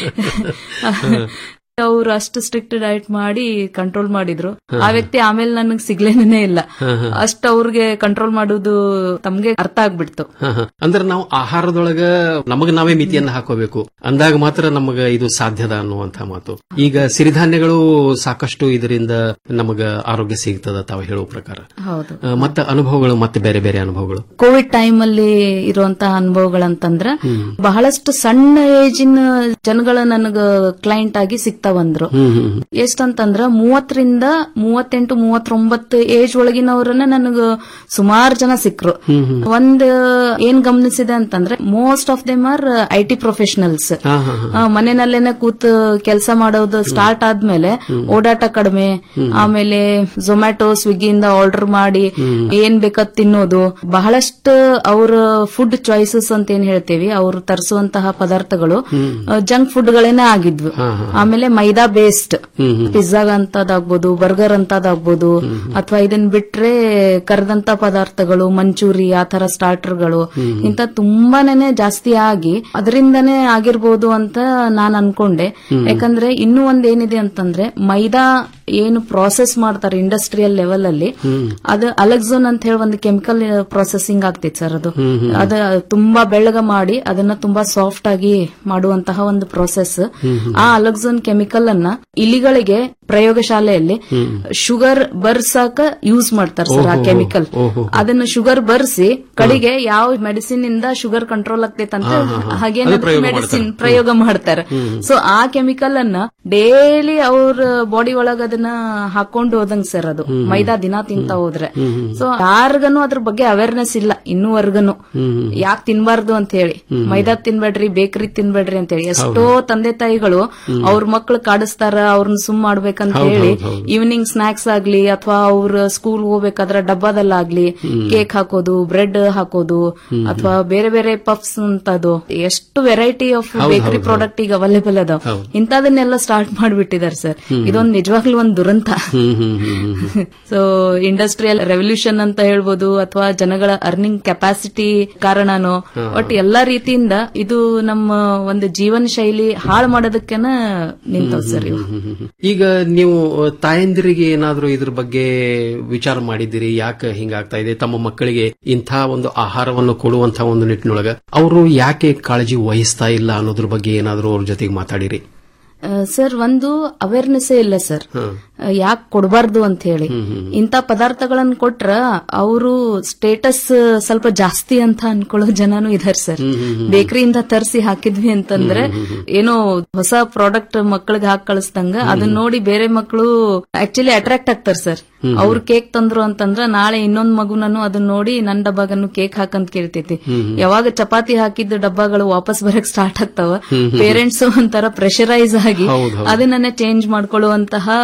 ಅವ್ರು ಅಷ್ಟು ಸ್ಟ್ರಿಕ್ಟ್ ಡಯಟ್ ಮಾಡಿ ಕಂಟ್ರೋಲ್ ಮಾಡಿದ್ರು ಆ ವ್ಯಕ್ತಿ ಆಮೇಲೆ ನನಗ್ ಸಿಗ್ಲೇನೇ ಇಲ್ಲ ಹಾ, ಹಾ. ಅಷ್ಟ ಅವ್ರಿಗೆ ಕಂಟ್ರೋಲ್ ಮಾಡುದು ತಮ್ಗೆ ಅರ್ಥ ಆಗ್ಬಿಡ್ತು ಹ, ಹ. ಅಂದ್ರೆ ನಾವು ಆಹಾರದೊಳಗ ನಮಗ ನಾವೇ ಮಿತಿಯನ್ನ ಹಾಕೋಬೇಕು ಅಂದಾಗ ಮಾತ್ರ ನಮಗ ಇದು ಸಾಧ್ಯದ ಅನ್ನುವಂತ ಮಾತು ಈಗ ಸಿರಿಧಾನ್ಯಗಳು ಸಾಕಷ್ಟು ಇದರಿಂದ ನಮಗ ಆರೋಗ್ಯ ಸಿಗ್ತದ ತಾವು ಹೇಳುವ ಪ್ರಕಾರ ಹೌದು ಆ, ಮತ್ತೆ ಅನುಭವಗಳು ಮತ್ತೆ ಬೇರೆ ಬೇರೆ ಅನುಭವಗಳು ಕೋವಿಡ್ ಟೈಮ್ ಅಲ್ಲಿ ಇರುವಂತಹ ಅನುಭವಗಳಂತಂದ್ರ ಹ್ಮ್. ಬಹಳಷ್ಟು ಸಣ್ಣ ಏಜಿನ ಜನಗಳ ನನಗ ಕ್ಲೈಂಟ್ ಆಗಿ ಸಿಗ್ತಾ ಬಂದ್ರು ಹ್ಮ್ ಹ್ಮ್ ಎಷ್ಟಂತಂದ್ರ ಮೂವತ್ತರಿಂದ ಮೂವತ್ತೆಂಟು ಮೂವತ್ತೊಂಬತ್ತು ಏಜ್ ಒಳಗಿನವ್ರನ್ನ ನನಗ ಸುಮಾರು ಜನ ಸಿಕ್ರು ಹ್ಮ್ ಹ್ಮ್. ಒಂದ್ ಏನ್ ಗಮನಿಸಿದೆ ಅಂತಂದ್ರೆ most of them are I T professionals ಹಾ, ಹಾ, ಹಾ. ಮನೆಯಲ್ಲೇನೆ ಕೂತ್ ಕೆಲಸ ಮಾಡೋದು ಸ್ಟಾರ್ಟ್ ಆದ್ಮೇಲೆ ಓಡಾಟ ಕಡಿಮೆ ಆಮೇಲೆ ಝೊಮ್ಯಾಟೊ ಸ್ವಿಗ್ಗಿಯಿಂದ ಆರ್ಡರ್ ಮಾಡಿ ಏನ್ ಬೇಕದ್ ತಿನ್ನೋದು ಬಹಳಷ್ಟು ಅವ್ರ ಫುಡ್ ಚಾಯ್ಸಸ್ ಅಂತ ಏನ್ ಹೇಳ್ತೇವಿ ಅವ್ರು ತರಿಸುವಂತಹ ಪದಾರ್ಥಗಳು ಜಂಕ್ ಫುಡ್ ಗಳೇನೆ ಆಗಿದ್ವು ಆಮೇಲೆ maida based hmm hmm. Pizza ಅಂತದಾಗ್ಬೋದು ಬರ್ಗರ್ ಅಂತದಾಗ್ಬೋದು ಅಥವಾ ಇದನ್ ಬಿಟ್ರೆ ಕರೆದಂತ ಪದಾರ್ಥಗಳು ಮಂಚೂರಿ ಆ ತರ ಸ್ಟಾರ್ಟರ್ಗಳು ಇಂತ ತುಂಬಾನೇ ಜಾಸ್ತಿ ಆಗಿ ಅದರಿಂದನೇ ಆಗಿರ್ಬೋದು ಅಂತ ನಾನ್ ಅನ್ಕೊಂಡೆ ಹ್ಮ್. ಯಾಕಂದ್ರೆ ಇನ್ನೂ ಒಂದ್ ಏನಿದೆ ಅಂತಂದ್ರೆ ಮೈದಾ ಏನು ಪ್ರಾಸೆಸ್ ಮಾಡ್ತಾರೆ ಇಂಡಸ್ಟ್ರಿಯಲ್ ಲೆವೆಲ್ ಅಲ್ಲಿ ಹ್ಮ್. ಅದು ಅಲೆಕ್ಸೋನ್ ಅಂತ ಹೇಳಿ ಒಂದು ಕೆಮಿಕಲ್ ಪ್ರೊಸೆಸಿಂಗ್ ಆಗ್ತೈತೆ ಸರ್ ಅದು ಹ್ಮ್, ಹ್ಮ್. ಅದ ತುಂಬಾ ಬೆಳ್ಳಗ ಮಾಡಿ ಅದನ್ನ ತುಂಬಾ ಸಾಫ್ಟ್ ಆಗಿ ಮಾಡುವಂತಹ ಒಂದು ಪ್ರೊಸೆಸ್ ಹ್ಮ್, ಹ್ಮ್. ಆ ಅಲೆಕ್ಸೋನ್ ಕೆಮಿಕಲ್ ಅನ್ನ ಇಲಿಗಳಿಗೆ ಪ್ರಯೋಗಶಾಲೆಯಲ್ಲಿ ಹ್ಮ್. ಶುಗರ್ ಬರ್ಸಾಕ ಯೂಸ್ ಮಾಡ್ತಾರೆ ಸರ್ ಆ ಓಹೋ, ಕೆಮಿಕಲ್ ಓಹೋ. ಅದನ್ನ ಶುಗರ್ ಬರ್ಸಿ ಕಡೆಗೆ ಯಾವ ಮೆಡಿಸಿನ್ ಇಂದ ಶುಗರ್ ಕಂಟ್ರೋಲ್ ಆಗ್ತೈತೆ ಅಂತ ಹಾ, ಹಾ, ಹಾ. ಹಾಗೆ ಅದು ಪ್ರಯೋಗ ಮೆಡಿಸಿನ್ ಮಾಡ್ತಾರೆ. ಪ್ರಯೋಗ ಮಾಡ್ತಾರೆ ಹ್ಮ್. ಸೊ ಆ ಕೆಮಿಕಲ್ ಅನ್ನ ಡೈಲಿ ಅವ್ರ ಬಾಡಿ ಒಳಗ ಅದನ್ನ ಹಾಕೊಂಡು ಹೋದಂಗ್ ಸರ್ ಅದು ಹ್ಮ್. ಮೈದಾ ದಿನ ತಿಂತ ಹೋದ್ರೆ ಹ್ಮ್, ಹ್ಮ್. ಸೊ ಯಾರಿಗನು ಅದ್ರ ಬಗ್ಗೆ ಅವೇರ್ನೆಸ್ ಇಲ್ಲ ಇನ್ನೂವರ್ಗನು ಹ್ಮ್, ಹ್ಮ್. ಯಾಕೆ ತಿನ್ಬಾರ್ದು ಅಂತ ಹೇಳಿ ಹ್ಮ್. ಮೈದಾ ತಿನ್ಬೇಡ್ರಿ ಬೇಕರಿ ತಿನ್ಬೇಡ್ರಿ ಅಂತ ಹೇಳಿ ಎಷ್ಟೋ ಹೌದು. ತಂದೆ ತಾಯಿಗಳು ಹ್ಮ್. ಅವ್ರ ಮಕ್ಳು ಕಾಡಿಸ್ತಾರ ಅವ್ರನ್ನ ಸುಮ್ ಮಾಡ್ಬೇಕಂತ ಹೌದು, ಹೇಳಿ ಹೌದು, ಹೌದು. ಈವ್ನಿಂಗ್ ಸ್ನಾಕ್ಸ್ ಆಗ್ಲಿ ಅಥವಾ ಅವ್ರ ಸ್ಕೂಲ್ ಹೋಗ್ಬೇಕಾದ್ರ ಡಬ್ಬದಲ್ಲಾಗ್ಲಿ ಹ್ಮ್. ಕೇಕ್ ಹಾಕೋದು ಬ್ರೆಡ್ ಹಾಕೋದು ಹ್ಮ್. ಅಥವಾ ಬೇರೆ ಬೇರೆ ಪಫ್ಸ್ ಅಂತದು ಎಷ್ಟು ವೆರೈಟಿ ಆಫ್ ಹೌದು, ಬೇಕರಿ ಹೌದು, ಪ್ರಾಡಕ್ಟ್ ಈಗ ಅವೈಲೇಬಲ್ ಅದಾವ ಹೌದು. ಇಂಥದನ್ನೆಲ್ಲ ಸ್ಟಾರ್ಟ್ ಮಾಡ್ಬಿಟ್ಟಿದ್ದಾರೆ ಸರ್ ಹ್ಮ್. ಇದೊಂದು ನಿಜವಾಗ್ಲೂ ಒಂದು ದುರಂತ ಹ್ಮ್ ಹ್ಮ್ ಹ್ಮ್ ಹ್ಮ್ ಸೊ ಇಂಡಸ್ಟ್ರಿಯಲ್ ರೆವಲ್ಯೂಷನ್ ಅಂತ ಹೇಳ್ಬೋದು ಅಥವಾ ಜನಗಳ ಅರ್ನಿಂಗ್ ಕೆಪಾಸಿಟಿ ಕಾರಣನೋ ಹಾ. ಒಟ್ಟು ಎಲ್ಲಾ ರೀತಿಯಿಂದ ಇದು ನಮ್ಮ ಒಂದು ಜೀವನ ಶೈಲಿ ಹಾಳು ಮಾಡೋದಕ್ಕೆನ ನಿಂತವ್ ಸರ್ ಇವು ಈಗ ನೀವು ತಾಯಂದಿರಿಗೆ ಏನಾದ್ರೂ ಇದ್ರ ಬಗ್ಗೆ ವಿಚಾರ ಮಾಡಿದ್ದೀರಿ ಯಾಕೆ ಹಿಂಗಾಗ್ತಾ ಇದೆ ತಮ್ಮ ಮಕ್ಕಳಿಗೆ ಇಂಥ ಒಂದು ಆಹಾರವನ್ನು ಕೊಡುವಂತ ಒಂದು ನಿಟ್ಟಿನೊಳಗ ಅವರು ಯಾಕೆ ಕಾಳಜಿ ವಹಿಸ್ತಾ ಇಲ್ಲ ಅನ್ನೋದ್ರ ಬಗ್ಗೆ ಏನಾದ್ರೂ ಅವ್ರ ಜೊತೆಗೆ ಮಾತಾಡಿರಿ ಸರ್ ಒಂದು ಅವೇರ್ನೆಸ್ ಇಲ್ಲ ಸರ್ ಹ್ಮ್. ಯಾಕೆ ಕೊಡಬಾರ್ದು ಅಂತ ಹೇಳಿ ಹ್ಮ್, ಹ್ಮ್. ಇಂಥ ಪದಾರ್ಥಗಳನ್ನ ಕೊಟ್ರ ಅವರು ಸ್ಟೇಟಸ್ ಸ್ವಲ್ಪ ಜಾಸ್ತಿ ಅಂತ ಅನ್ಕೊಳ್ಳೋ ಜನನು ಇದಾರೆ ಸರ್ ಹ್ಮ್, ಹ್ಮ್, ಹ್ಮ್. ಬೇಕರಿಯಿಂದ ತರಿಸಿ ಹಾಕಿದ್ವಿ ಅಂತಂದ್ರೆ ಹ್ಮ್, ಹ್ಮ್, ಏನೋ ಹೊಸ ಪ್ರಾಡಕ್ಟ್ ಮಕ್ಕಳಿಗೆ ಹಾಕಿ ಕಳಿಸ್ದಂಗ ಅದನ್ನ ನೋಡಿ ಬೇರೆ ಮಕ್ಕಳು ಆಕ್ಚುಲಿ ಅಟ್ರಾಕ್ಟ್ ಆಗ್ತಾರೆ ಸರ್ ಹ್ಮ್. ಅವ್ರು ಕೇಕ್ ತಂದ್ರು ಅಂತಂದ್ರ ನಾಳೆ ಇನ್ನೊಂದ್ ಮಗುನನು ಅದನ್ನ ನೋಡಿ ನನ್ ಡಬ್ಬಾಗನ್ನು ಕೇಕ್ ಹಾಕಂತ ಕೇಳ್ತೈತಿ ಹ್ಮ್. ಯಾವಾಗ ಚಪಾತಿ ಹಾಕಿದ್ದ ಡಬ್ಬಗಳು ವಾಪಸ್ ಬರಕ್ ಸ್ಟಾರ್ಟ್ ಆಗ್ತಾವ ಹ್ಮ್, ಹ್ಮ್. ಪೇರೆಂಟ್ಸ್ ಒಂಥರ ಪ್ರೆಷರೈಸ್ ಆಗಿ ಹೌದು, ಹೌದು. ಅದನ್ನೇ ಚೇಂಜ್ ಮಾಡ್ಕೊಳ್ಳುವಂತಹ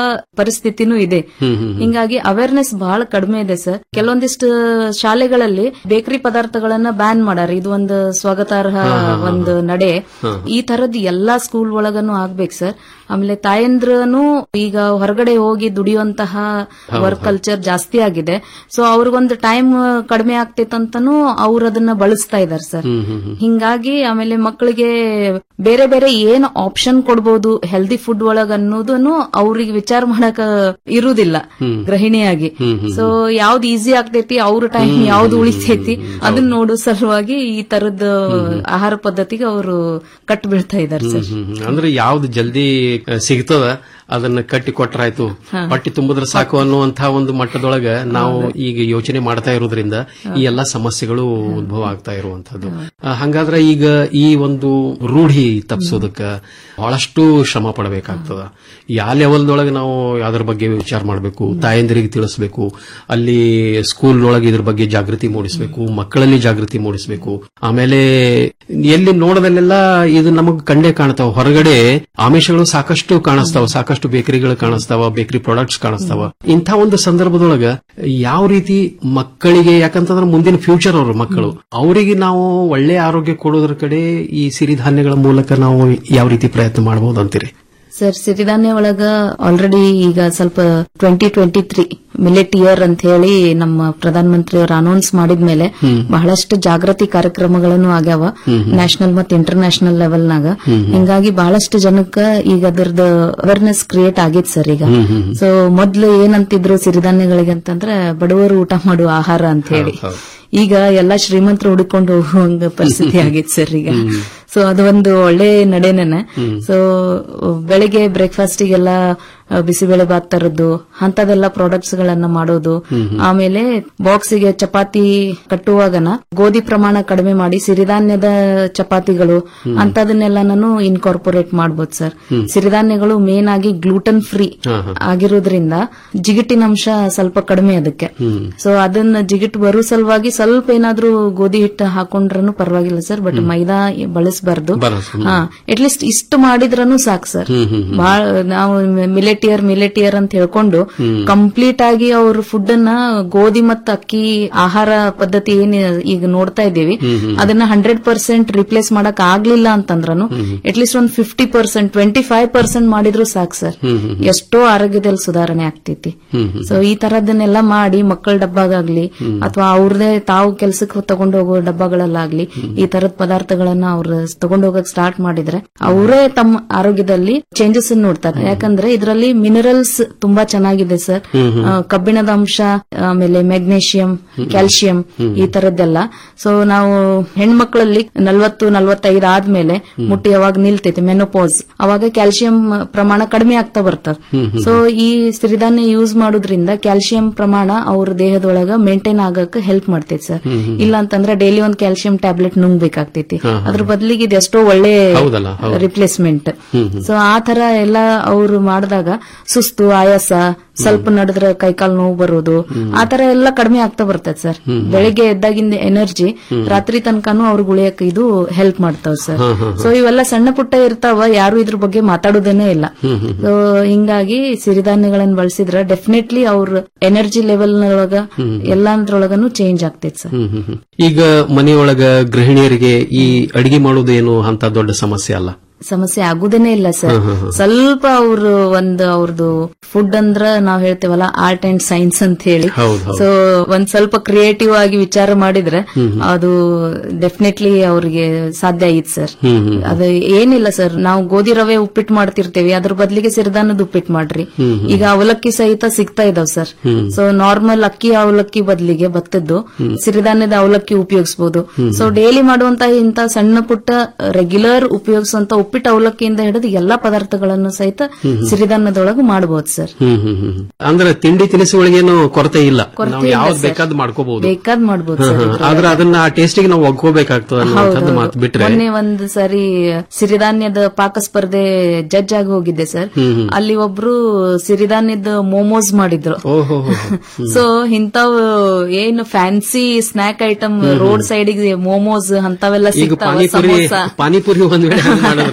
ಪರಿಸ್ಥಿತಿನೂ ಇದೆ ಹ್ಮ್, ಹ್ಮ್, ಹ್ಮ್. ಹಿಂಗಾಗಿ ಅವೇರ್ನೆಸ್ ಬಹಳ ಕಡಿಮೆ ಇದೆ ಸರ್ ಕೆಲವೊಂದಿಷ್ಟು ಶಾಲೆಗಳಲ್ಲಿ ಬೇಕರಿ ಪದಾರ್ಥಗಳನ್ನ ಬ್ಯಾನ್ ಮಾಡಾರ ಇದು ಒಂದು ಸ್ವಾಗತಾರ್ಹ ಹಾ, ಹಾ, ಹಾ, ಒಂದು ನಡೆ ಹಾ. ಈ ತರದ್ ಎಲ್ಲಾ ಸ್ಕೂಲ್ ಒಳಗನು ಆಗ್ಬೇಕು ಸರ್ ಆಮೇಲೆ ತಾಯಂದ್ರನು ಈಗ ಹೊರಗಡೆ ಹೋಗಿ ದುಡಿಯುವಂತಹ ಹೌದು, ವರ್ಕ್ ಕಲ್ಚರ್ ಜಾಸ್ತಿ ಆಗಿದೆ ಸೊ ಅವ್ರಿಗೊಂದು ಟೈಮ್ ಕಡಿಮೆ ಆಗ್ತೈತಂತನೂ ಅವ್ರು ಅದನ್ನ ಬಳಸ್ತಾ ಇದಾರೆ ಸರ್ ಹ್ಮ್, ಹ್ಮ್, ಹ್ಮ್. ಹಿಂಗಾಗಿ ಆಮೇಲೆ ಮಕ್ಕಳಿಗೆ ಬೇರೆ ಬೇರೆ ಏನ್ ಆಪ್ಷನ್ ಕೊಡ್ಬೋದು ಹೆಲ್ದಿ ಫುಡ್ ಒಳಗ ಅನ್ನೋದನ್ನು ಅವ್ರಿಗೆ ವಿಚಾರ ಮಾಡಕ ಇರುವುದಿಲ್ಲ ಹ್ಮ್. ಗೃಹಿಣಿಯಾಗಿ ಹ್ಮ್, ಹ್ಮ್, ಸೊ ಯಾವ್ದು ಈಸಿ ಆಗ್ತೈತಿ ಅವ್ರ ಟೈಮ್ ಹ್ಮ್, ಯಾವ್ದು ಹ್ಮ್, ಉಳಿತೈತಿ ಹ್ಮ್, ಹ್ಮ್. ಅದನ್ನ ನೋಡೋ ಸಲುವಾಗಿ ಈ ತರದ ಆಹಾರ ಪದ್ಧತಿಗೆ ಅವರು ಕಟ್ ಬೀಳ್ತಾ ಇದಾರೆ ಸರ್ ಹ್ಮ್, ಹ್ಮ್. ಅಂದ್ರೆ ಯಾವ್ದು ಜಲ್ದಿ ಆ, ಸಿಗ್ತದ ಅದನ್ನ ಕಟ್ಟಿ ಕೊಟ್ರಾಯ್ತು ಹಾ. ಹೊಟ್ಟಿ ತುಂಬಿದ್ರೆ ಸಾಕು ಅನ್ನುವಂತಹ ಒಂದು ಮಟ್ಟದೊಳಗ ನಾವು ಈಗ ಯೋಚನೆ ಮಾಡ್ತಾ ಇರೋದ್ರಿಂದ ಈ ಎಲ್ಲಾ ಸಮಸ್ಯೆಗಳು ಉದ್ಭವ ಆಗ್ತಾ ಇರುವಂತದ್ದು ಆ, ಹಂಗಾದ್ರೆ ಈಗ ಈ ಒಂದು ರೂಢಿ ತಪ್ಪಿಸೋದಕ್ಕ ಬಹಳಷ್ಟು ಶ್ರಮ ಪಡಬೇಕಾಗ್ತದ ಯಾವ ಲೆವೆಲ್ದೊಳಗೆ ನಾವು ಅದ್ರ ಬಗ್ಗೆ ವಿಚಾರ ಮಾಡಬೇಕು ತಾಯಂದಿರಿಗೆ ತಿಳಿಸ್ಬೇಕು ಅಲ್ಲಿ ಸ್ಕೂಲ್ ಒಳಗೆ ಇದ್ರ ಬಗ್ಗೆ ಜಾಗೃತಿ ಮೂಡಿಸಬೇಕು ಮಕ್ಕಳಲ್ಲಿ ಜಾಗೃತಿ ಮೂಡಿಸಬೇಕು ಆಮೇಲೆ ಎಲ್ಲಿ ನೋಡದಲ್ಲೆಲ್ಲ ಇದು ನಮಗ್ ಕಂಡೇ ಕಾಣ್ತಾವ ಹೊರಗಡೆ ಆಮಿಷಗಳು ಸಾಕಷ್ಟು ಕಾಣಿಸ್ತಾವ ಸಾಕಷ್ಟು ಬೇಕರಿಗಳು ಕಾಣಿಸ್ತಾವ ಬೇಕರಿ ಪ್ರಾಡಕ್ಟ್ಸ್ ಕಾಣಿಸ್ತಾವ ಇಂಥ ಒಂದು ಸಂದರ್ಭದೊಳಗ ಯಾವ ರೀತಿ ಮಕ್ಕಳಿಗೆ ಯಾಕಂತಂದ್ರೆ ಮುಂದಿನ ಫ್ಯೂಚರ್ ಅವರು ಮಕ್ಕಳು ಅವರಿಗೆ ನಾವು ಒಳ್ಳೆ ಆರೋಗ್ಯ ಕೊಡೋದ್ರ ಕಡೆ ಈ ಸಿರಿಧಾನ್ಯಗಳ ಮೂಲಕ ನಾವು ಯಾವ ರೀತಿ ಪ್ರಯತ್ನ ಮಾಡಬಹುದು ಅಂತೀರಿ ಸರ್ ಸಿರಿಧಾನ್ಯ ಒಳಗ ಆಲ್ರೆಡಿ ಈಗ ಸ್ವಲ್ಪ twenty twenty three millet year ಅಂತ ಹೇಳಿ ನಮ್ಮ ಪ್ರಧಾನ ಮಂತ್ರಿ ಅವರು ಅನೌನ್ಸ್ ಮಾಡಿದ್ಮೇಲೆ ಹ್ಮ್. ಬಹಳಷ್ಟು ಜಾಗೃತಿ ಕಾರ್ಯಕ್ರಮಗಳನ್ನು ಆಗ್ಯಾವ ಹ್ಮ್, ಹ್ಮ್. ನ್ಯಾಷನಲ್ ಮತ್ತು ಇಂಟರ್ನ್ಯಾಷನಲ್ ಲೆವೆಲ್ನಾಗ ಹ್ಮ್, ಹ್ಮ್. ಹಿಂಗಾಗಿ ಬಹಳಷ್ಟು ಜನಕ್ಕ ಈಗ ಅದರದ ಅವೇರ್ನೆಸ್ ಕ್ರಿಯೇಟ್ ಆಗೈತ್ ಸರ್ ಈಗ ಹ್ಮ್, ಹ್ಮ್, ಹ್ಮ್. ಸೊ ಮೊದ್ಲು ಏನಂತಿದ್ರು ಸಿರಿಧಾನ್ಯಗಳಿಗೆ ಅಂತಂದ್ರೆ ಬಡವರು ಊಟ ಮಾಡುವ ಆಹಾರ ಅಂತ ಹೇಳಿ ಹೌದು. ಈಗ ಎಲ್ಲಾ ಶ್ರೀಮಂತರು ಹುಡುಕೊಂಡು ಹೋಗುವಂಗ ಪರಿಸ್ಥಿತಿ ಆಗೈತ್ ಸರ್ ಈಗ ಹ್ಮ್. ಸೊ ಅದು ಒಂದು ಒಳ್ಳೆ ನಡೆನೇನೆ ಹ್ಮ್. ಸೊ ಬೆಳಿಗ್ಗೆ ಬ್ರೇಕ್ಫಾಸ್ಟಿಗೆಲ್ಲ ಬಿಸಿಬೇಳೆ ಬಾತ್ ತರದ್ದು ಅಂತದೆಲ್ಲ ಪ್ರಾಡಕ್ಟ್ಸ್ ಗಳನ್ನ ಮಾಡೋದು ಹ್ಮ್, ಹ್ಮ್. ಆಮೇಲೆ ಬಾಕ್ಸಿಗೆ ಚಪಾತಿ ಕಟ್ಟುವಾಗನ ಗೋಧಿ ಪ್ರಮಾಣ ಕಡಿಮೆ ಮಾಡಿ ಸಿರಿಧಾನ್ಯದ ಚಪಾತಿಗಳು ಹ್ಮ್. ಅಂತದನ್ನೆಲ್ಲ ನಾನು ಇನ್ಕಾರ್ಪೊರೇಟ್ ಮಾಡ್ಬೋದು ಸರ್ ಹ್ಮ್. ಸಿರಿಧಾನ್ಯಗಳು ಮೇನ್ ಆಗಿ ಗ್ಲೂಟನ್ ಫ್ರೀ ಹಾ, ಹಾ. ಆಗಿರೋದ್ರಿಂದ ಜಿಗಿಟಿನ ಅಂಶ ಸ್ವಲ್ಪ ಕಡಿಮೆ ಅದಕ್ಕೆ ಹ್ಮ್. ಸೊ ಅದನ್ನ ಜಿಗಿಟ್ ಬರೋ ಸಲುವಾಗಿ ಸ್ವಲ್ಪ ಏನಾದ್ರೂ ಗೋಧಿ ಹಿಟ್ಟು ಹಾಕೊಂಡ್ರೂ ಪರವಾಗಿಲ್ಲ ಸರ್ ಬಟ್ ಮೈದಾ ಬಳಸಬಾರ್ದು ಬಳಸ್- ಹ್ಮ್. ಹಾ ಅಟ್ಲೀಸ್ಟ್ ಇಷ್ಟು ಮಾಡಿದ್ರೂ ಸಾಕು ಸರ್ ಹ್ಮ್, ಹ್ಮ್, ಹ್ಮ್. ಬಹಳ ನಾವು ಮಿಲೆಟಿಯರ್ ಮಿಲೆಟಿಯರ್ ಅಂತ ಹೇಳ್ಕೊಂಡು ಹ್ಮ್. ಕಂಪ್ಲೀಟ್ ಆಗಿ ಅವ್ರ ಫುಡ್ ಅನ್ನ ಗೋಧಿ ಮತ್ತು ಅಕ್ಕಿ ಆಹಾರ ಪದ್ಧತಿ ಏನ್ ಈಗ ನೋಡ್ತಾ ಇದ್ದೀವಿ ಹ್ಮ್, ಹ್ಮ್. ಅದನ್ನ ಹಂಡ್ರೆಡ್ ಪರ್ಸೆಂಟ್ ರಿಪ್ಲೇಸ್ ಮಾಡಕ್ ಆಗ್ಲಿಲ್ಲ ಅಂತಂದ್ರೂ ಅಟ್ಲೀಸ್ಟ್ ಒಂದು fifty percent twenty five percent ಮಾಡಿದ್ರು ಸಾಕು ಸರ್ ಹ್ಮ್, ಹ್ಮ್, ಹ್ಮ್. ಎಷ್ಟೋ ಆರೋಗ್ಯದಲ್ಲಿ ಸುಧಾರಣೆ ಆಗ್ತೈತಿ ಹ್ಮ್, ಹ್ಮ್. ಸೊ ಈ ತರದನ್ನೆಲ್ಲ ಮಾಡಿ ಮಕ್ಕಳ ಡಬ್ಬಾಗ್ಲಿ ಹ್ಮ್. ಅಥವಾ ಅವ್ರದೇ ತಾವು ಕೆಲಸಕ್ಕೆ ತಗೊಂಡು ಹೋಗೋ ಡಬ್ಬಗಳಲ್ಲಾಗ್ಲಿ ಈ ತರದ ಪದಾರ್ಥಗಳನ್ನ ಅವ್ರು ತಗೊಂಡು ಹೋಗಕ್ ಸ್ಟಾರ್ಟ್ ಮಾಡಿದ್ರೆ ಅವರೇ ತಮ್ಮ ಆರೋಗ್ಯದಲ್ಲಿ ಚೇಂಜಸ್ ನೋಡ್ತಾರೆ ಯಾಕಂದ್ರೆ ಇದರಲ್ಲಿ ಮಿನರಲ್ಸ್ ತುಂಬಾ ಚೆನ್ನಾಗಿದೆ ಸರ್ ಹ್ಮ್, ಹ್ಮ್. ಆ, ಕಬ್ಬಿಣದ ಅಂಶ ಆಮೇಲೆ ಮೆಗ್ನೇಷಿಯಂ ಕ್ಯಾಲ್ಸಿಯಂ ಹ್ಮ್. ಈ ತರದ್ದೆಲ್ಲ ಸೊ ನಾವು ಹೆಣ್ಮಕ್ಳಲ್ಲಿ ನಲ್ವತ್ತು ನಲ್ವತ್ತೈದು ಆದ್ಮೇಲೆ ಮುಟ್ಟಿ ಯಾವಾಗ ನಿಲ್ತೈತಿ ಮೆನೋಪಾಸ್ ಅವಾಗ ಕ್ಯಾಲ್ಸಿಯಂ ಪ್ರಮಾಣ ಕಡಿಮೆ ಆಗ್ತಾ ಬರ್ತದೆ ಹ್ಮ್, ಹ್ಮ್, ಸೊ ಈ ಸಿರಿಧಾನ್ಯ ಯೂಸ್ ಮಾಡೋದ್ರಿಂದ ಕ್ಯಾಲ್ಸಿಯಂ ಪ್ರಮಾಣ ಅವ್ರ ದೇಹದೊಳಗ ಮೇಂಟೈನ್ ಆಗಕ್ಕೆ ಹೆಲ್ಪ್ ಮಾಡ್ತೈತಿ ಸರ್ ಹ್ಮ್, ಹ್ಮ್. ಇಲ್ಲ ಅಂತಂದ್ರೆ ಡೈಲಿ ಒಂದ್ ಕ್ಯಾಲ್ಸಿಯಂ ಟ್ಯಾಬ್ಲೆಟ್ ನುಂಗ್ಬೇಕಾಗ್ತೈತಿ ಹಾ, ಹಾ. ಅದ್ರ ಬದಲಿಗೆ ಇದು ಎಷ್ಟೋ ಒಳ್ಳೆ ಹೌದಲ್ಲ, ಹೌದು. ರಿಪ್ಲೇಸ್ಮೆಂಟ್ ಹ್ಮ್, ಹ್ಮ್. ಸೊ ಆ ತರ ಎಲ್ಲ ಅವ್ರು ಮಾಡಿದಾಗ ಸುಸ್ತು ಆಯಾಸ ಸ್ವಲ್ಪ ನಡೆದ್ರೆ ಕೈಕಾಲ್ ನೋವು ಬರೋದು ಆ ತರ ಎಲ್ಲ ಕಡಿಮೆ ಆಗ್ತಾ ಬರ್ತದೆ ಸರ್ ಹ್ಮ್. ಬೆಳಿಗ್ಗೆ ಎದ್ದಾಗಿಂದ ಎನರ್ಜಿ ಹ್ಮ್. ರಾತ್ರಿ ತನಕನೂ ಅವ್ರಿಗೆ ಉಳಿಯಕ್ಕೆ ಇದು ಹೆಲ್ಪ್ ಮಾಡ್ತಾವ ಸರ್ ಹಾ, ಹಾ, ಹಾ. ಸೊ ಇವೆಲ್ಲ ಸಣ್ಣ ಪುಟ್ಟ ಇರ್ತಾವ ಯಾರು ಇದ್ರ ಬಗ್ಗೆ ಮಾತಾಡೋದೇನೇ ಇಲ್ಲ ಹ್ಮ್, ಹ್ಮ್, ಸೊ ಹಿಂಗಾಗಿ ಸಿರಿಧಾನ್ಯಗಳನ್ನ ಬಳಸಿದ್ರೆ ಡೆಫಿನೆಟ್ಲಿ ಅವ್ರ ಎನರ್ಜಿ ಲೆವೆಲ್ ನೊಳಗ ಹ್ಮ್. ಎಲ್ಲಾದ್ರೊಳಗನು ಚೇಂಜ್ ಆಗ್ತೈತಿ ಸರ್ ಹ್ಮ್, ಹ್ಮ್, ಹ್ಮ್. ಈಗ ಮನೆಯೊಳಗ ಗೃಹಿಣಿಯರಿಗೆ ಈ ಅಡಿಗೆ ಮಾಡೋದು ಏನು ಅಂತ ದೊಡ್ಡ ಸಮಸ್ಯೆ ಅಲ್ಲ ಸಮಸ್ಯೆ ಆಗುದೇನೆ ಇಲ್ಲ ಸರ್ ಹ್ಮ್, ಹ್ಮ್, ಹ್ಮ್. ಸ್ವಲ್ಪ ಅವ್ರು ಒಂದು ಅವ್ರದ್ದು ಫುಡ್ ಅಂದ್ರ ನಾವ್ ಹೇಳ್ತೇವಲ್ಲ ಆರ್ಟ್ ಅಂಡ್ ಸೈನ್ಸ್ ಅಂತ ಹೇಳಿ ಹೌದ್ ಹೌದ್. ಸೊ ಒಂದ್ ಸ್ವಲ್ಪ ಕ್ರಿಯೇಟಿವ್ ಆಗಿ ವಿಚಾರ ಮಾಡಿದ್ರೆ ಹ್ಮ್, ಹ್ಮ್. ಅದು ಡೆಫಿನೆಟ್ಲಿ ಅವ್ರಿಗೆ ಸಾಧ್ಯ ಐತ್ ಸರ್ ಹ್ಮ್, ಹ್ಮ್. ಅದು ಏನಿಲ್ಲ ಸರ್ ನಾವು ಗೋಧಿ ರವೆ ಉಪ್ಪಿಟ್ಟು ಮಾಡ್ತಿರ್ತೇವೆ ಅದ್ರ ಬದಲಿಗೆ ಸಿರಿಧಾನದ ಉಪ್ಪಿಟ್ಟು ಮಾಡ್ರಿ ಹ್ಮ್, ಹ್ಮ್. ಈಗ ಅವಲಕ್ಕಿ ಸಹಿತ ಸಿಗ್ತಾ ಇದಾವ್ ಸರ್ ಹ್ಮ್. ಸೊ ನಾರ್ಮಲ್ ಅಕ್ಕಿ ಅವಲಕ್ಕಿ ಬದಲಿಗೆ ಭತ್ತದ್ದು ಹ್ಮ್. ಸಿರಿಧಾನ್ಯದ ಅವಲಕ್ಕಿ ಉಪಯೋಗಿಸಬಹುದು ಹ್ಮ್. ಸೊ ಡೈಲಿ ಮಾಡುವಂತ ಇಂತ ಸಣ್ಣ ಪುಟ್ಟ ರೆಗ್ಯುಲರ್ ಉಪಯೋಗಿಸುವಂತ ಉಪ್ಪಿಟ್ಟು ಅವಲಕ್ಕಿಯಿಂದ ಹಿಡಿದು ಎಲ್ಲಾ ಪದಾರ್ಥಗಳನ್ನು ಸಹಿತ ಹ್ಮ್, ಹ್ಮ್. ಸಿರಿಧಾನ್ಯದೊಳಗೆ ಮಾಡಬಹುದು ಸರ್ ಹ್ಮ್ ಹ್ಮ್ ಹ್ಮ್ ಹ್ಮ್. ಅಂದ್ರೆ ತಿಂಡಿ ತಿನಿಸುಗಳಿಗೇನು ಕೊರತೆ ಇಲ್ಲ ಕೊರತೆ ನಾವು ಇಲ್ಲ ಯಾವ್ದು ಸರ್. ಬೇಕಾದ್ ಮಾಡ್ಕೋಬಹುದು ಬೇಕಾದ್ ಮಾಡ್ಬೋದು ಹಾ, ಸರ್ ಹಾ. ಇದ್ರೊಳಗೆ. ಆದ್ರೆ ಅದನ್ನ ಆ ಟೇಸ್ಟಿಗೆ ನಾವು ಒಗ್ಕೋಬೇಕಾಗ್ತದೆ ಅನ್ನುವಂಥದ್ದು ಹೌದು. ಮಾತು ಬಿಟ್ರೆ ಮೊನ್ನೆ ಒಂದ್ ಸರಿ ಸಿರಿಧಾನ್ಯದ ಪಾಕ ಸ್ಪರ್ಧೆ ಜಡ್ಜ್ ಆಗಿ ಹೋಗಿದ್ದೆ ಸರ್ ಹ್ಮ್, ಹ್ಮ್. ಅಲ್ಲಿ ಒಬ್ರು ಸಿರಿಧಾನ್ಯದ ಮೋಮೋಸ್ ಮಾಡಿದ್ರು ಓಹೋ ಸೊ ಇಂಥವ್ ಏನು fancy snack item road side momos ಅಂತವೆಲ್ಲ ಈಗ ಸಿಗ್ತಾವ ಪಾನಿಪುರಿ ಸಮೋಸ ಪಾನಿಪುರಿ ಒಂದ್ ವೇಳೆ ಹಂಗ್ ಮಾಡಿದ್ರೆ